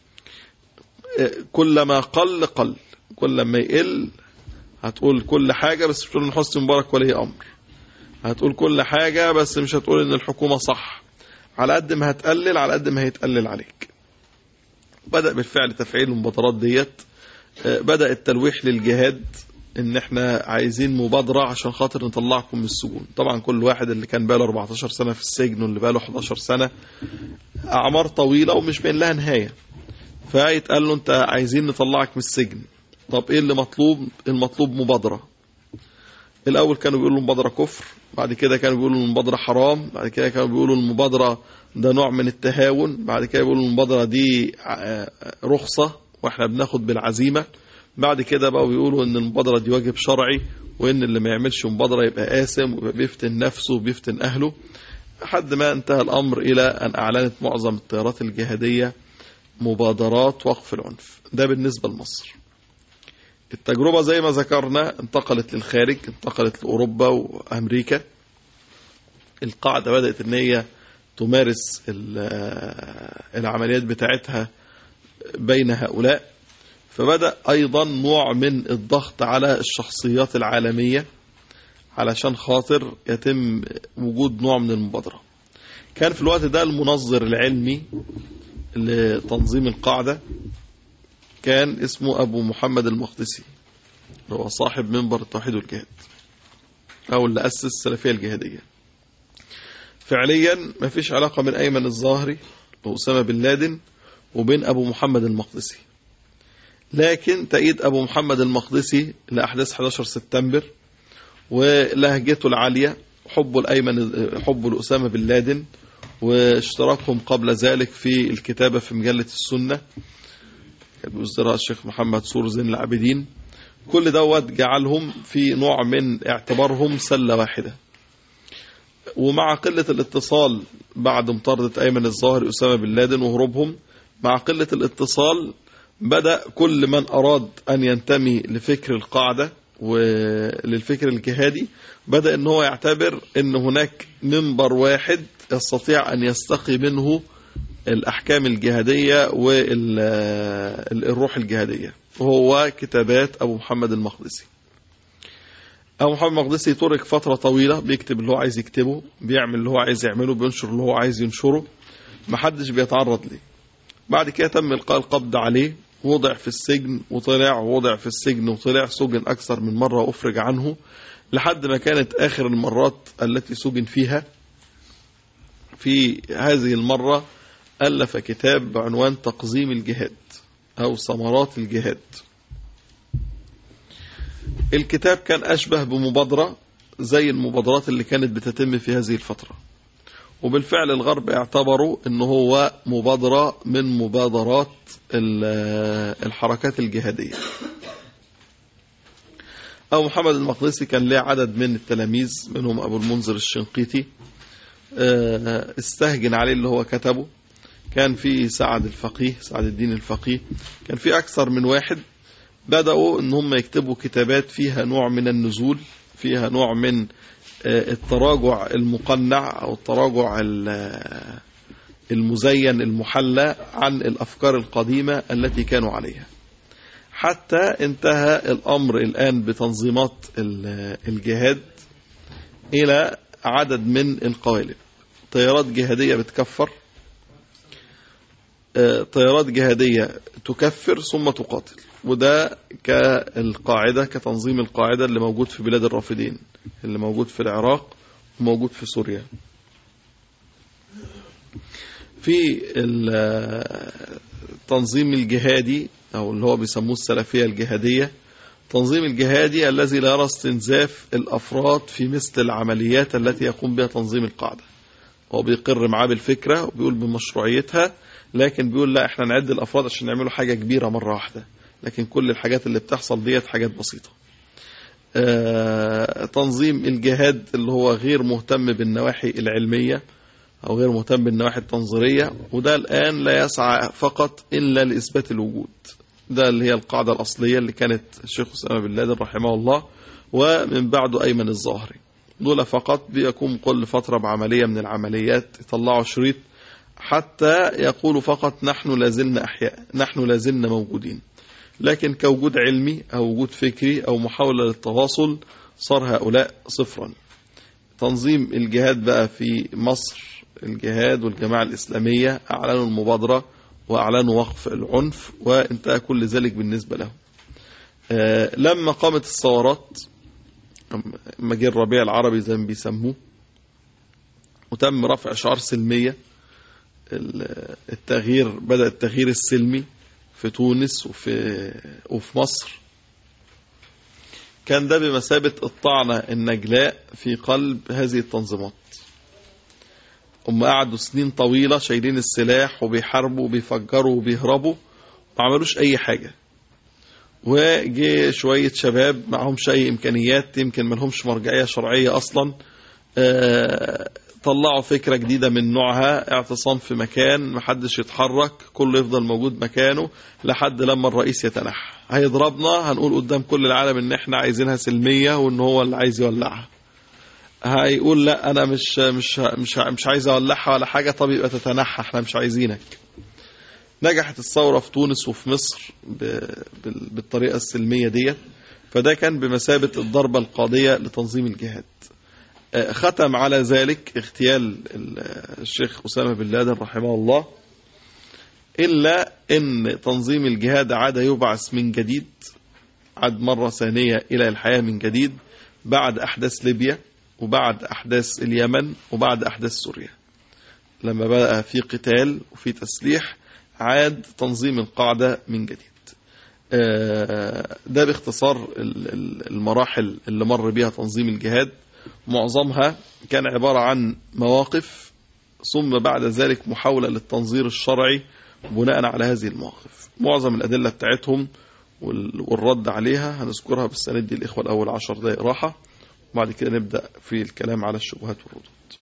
كلما قل قل كل ما يقل هتقول كل حاجة بس مش تقول ان حسني مبارك ولي امر هتقول كل حاجة بس مش هتقول ان الحكومة صح على قد ما هتقلل على قد ما هيتقلل عليك بدأ بالفعل تفعيل المبادرات ديت آه، بدأ التلويح للجهاد ان احنا عايزين مبادرة عشان خاطر نطلعكم من السجون طبعا كل واحد اللي كان بقاله 14 سنة في السجن واللي بقاله 11 سنة اعمار طويلة ومش بين لها نهاية فيتقال له انت عايزين نطلعك من السجن طب ايه اللي مطلوب المطلوب مبادرة الاول كانوا بيقولوا المبادرة كفر بعد كده كانوا بيقولوا المبادرة حرام بعد كده كانوا بيقولوا المبادرة ده نوع من التهاون بعد كده بيقولوا المبادرة دي آه، رخصة واحنا بناخد بالعزيمة بعد كده بقوا بيقولوا ان المبادرة دي واجب شرعي وان اللي ما يعملش مبادرة يبقى آثم ويبقى بيفتن نفسه وبيفتن اهله لحد ما انتهى الامر الى ان اعلنت معظم التيارات الجهادية مبادرات وقف العنف ده بالنسبة لمصر التجربة زي ما ذكرنا انتقلت للخارج انتقلت لأوروبا وأمريكا القاعدة بدأت ان هي تمارس ال- العمليات بتاعتها بين هؤلاء فبدأ أيضا نوع من الضغط على الشخصيات العالمية علشان خاطر يتم وجود نوع من المبادرة كان في الوقت ده المنظر العلمي لتنظيم القاعدة كان اسمه أبو محمد المقدسي اللي هو صاحب منبر التوحيد والجهاد أو اللي أسس السلفية الجهادية فعليا ما فيش علاقة بين أيمن الظاهري وأسامة بن لادن وبين أبو محمد المقدسي لكن تأييد أبو محمد المقدسي لأحداث 11 سبتمبر ولهجته العالية حبه الأيمن حبه لأسامة بن لادن واشتراكهم قبل ذلك في الكتابة في مجلة السنة كان بيصدرها الشيخ محمد سور زين العابدين كل دوت جعلهم في نوع من اعتبارهم سلة واحدة ومع قلة الاتصال بعد مطاردة أيمن الظاهر أسامة بن لادن وهروبهم مع قلة الاتصال بدأ كل من أراد أن ينتمي لفكر القاعدة وللفكر الجهادي بدأ أن هو يعتبر أن هناك منبر واحد يستطيع أن يستقي منه الأحكام الجهادية والروح الجهادية وهو كتابات أبو محمد المقدسي أبو محمد المقدسي ترك فترة طويلة بيكتب اللي هو عايز يكتبه بيعمل اللي هو عايز يعمله بينشر اللي هو عايز ينشره محدش بيتعرض ليه بعد كده تم إلقاء القبض عليه وضع في السجن وطلع ووضع في السجن وطلع سجن أكثر من مرة وأفرج عنه لحد ما كانت آخر المرات التي سجن فيها في هذه المرة ألف كتاب بعنوان تقزيم الجهاد أو ثمرات الجهاد الكتاب كان أشبه بمبادرة زي المبادرات اللي كانت بتتم في هذه الفترة وبالفعل الغرب اعتبروا أنه هو مبادرة من مبادرات الحركات الجهادية أو محمد المقدسي كان له عدد من التلاميذ منهم أبو المنذر الشنقيطي استهجن عليه اللي هو كتبه كان في سعد الفقيه سعد الدين الفقيه كان في أكثر من واحد بدأوا ان هم يكتبوا كتابات فيها نوع من النزول فيها نوع من التراجع المقنع أو التراجع المزين المحلى عن الأفكار القديمة التي كانوا عليها حتى انتهى الأمر الآن بتنظيمات الجهاد إلى عدد من القوالب طيارات جهادية بتكفر طيارات جهادية تكفر ثم تقاتل وده كالقاعدة كتنظيم القاعدة اللي موجود في بلاد الرافدين اللي موجود في العراق وموجود في سوريا في التنظيم الجهادي أو اللي هو بيسموه السلفية الجهادية تنظيم الجهادي الذي لا يرى استنزاف الأفراد في مثل العمليات التي يقوم بها تنظيم القاعدة هو بيقر معاه بالفكرة وبيقول بمشروعيتها لكن بيقول لا احنا نعد الأفراد عشان نعملوا حاجة كبيرة مرة واحدة لكن كل الحاجات اللي بتحصل ديت حاجات بسيطة آه تنظيم الجهاد اللي هو غير مهتم بالنواحي العلمية أو غير مهتم بالنواحي التنظيرية وده الآن لا يسعى فقط إلا لإثبات الوجود ده اللي هي القاعدة الأصلية اللي كانت الشيخ أسامة بن لادن رحمه الله ومن بعده أيمن الظاهري دول فقط بيقوم كل فترة بعملية من العمليات يطلعوا شريط حتى يقولوا فقط نحن لازلنا أحياء نحن لازلنا موجودين لكن كوجود علمي أو وجود فكري أو محاولة للتواصل صار هؤلاء صفرا تنظيم الجهاد بقى في مصر الجهاد والجماعة الإسلامية أعلنوا المبادرة وأعلنوا وقف العنف وانتهى كل ذلك بالنسبة لهم آه لما قامت الثورات لما جه الربيع العربي زي ما بيسموه وتم رفع شعار سلمية التغيير بدأ التغيير السلمي في تونس وفي, وفي مصر كان ده بمثابة الطعنة النجلاء في قلب هذه التنظيمات هم قعدوا سنين طويلة شايلين السلاح وبيحاربوا وبيفجروا وبيهربوا ما عملوش أي حاجة وجي شوية شباب معهمش أي إمكانيات يمكن ما لهمش مرجعية شرعية أصلا آه طلعوا فكرة جديدة من نوعها اعتصام في مكان محدش يتحرك كله يفضل موجود مكانه لحد لما الرئيس يتنحى هيضربنا هنقول قدام كل العالم ان احنا عايزينها سلمية وان هو اللي عايز يولعها هيقول لا انا مش مش مش مش عايز اولعها ولا حاجة طب يبقى تتنحى احنا مش عايزينك نجحت الثورة في تونس وفي مصر بالطريقة السلمية ديت فده كان بمثابة الضربة القاضية لتنظيم الجهاد ختم على ذلك اغتيال الشيخ أسامة بن لادن رحمه الله إلا أن تنظيم الجهاد عاد يبعث من جديد عاد مرة ثانية إلى الحياة من جديد بعد أحداث ليبيا وبعد أحداث اليمن وبعد أحداث سوريا لما بقى في قتال وفي تسليح عاد تنظيم القاعدة من جديد ده باختصار المراحل اللي مر بها تنظيم الجهاد معظمها كان عبارة عن مواقف ثم بعد ذلك محاولة للتنظير الشرعي بناء على هذه المواقف معظم الأدلة بتاعتهم والرد عليها هنذكرها بس ندي الإخوة الأول عشر دقائق راحة وبعد كده نبدأ في الكلام على الشبهات والردود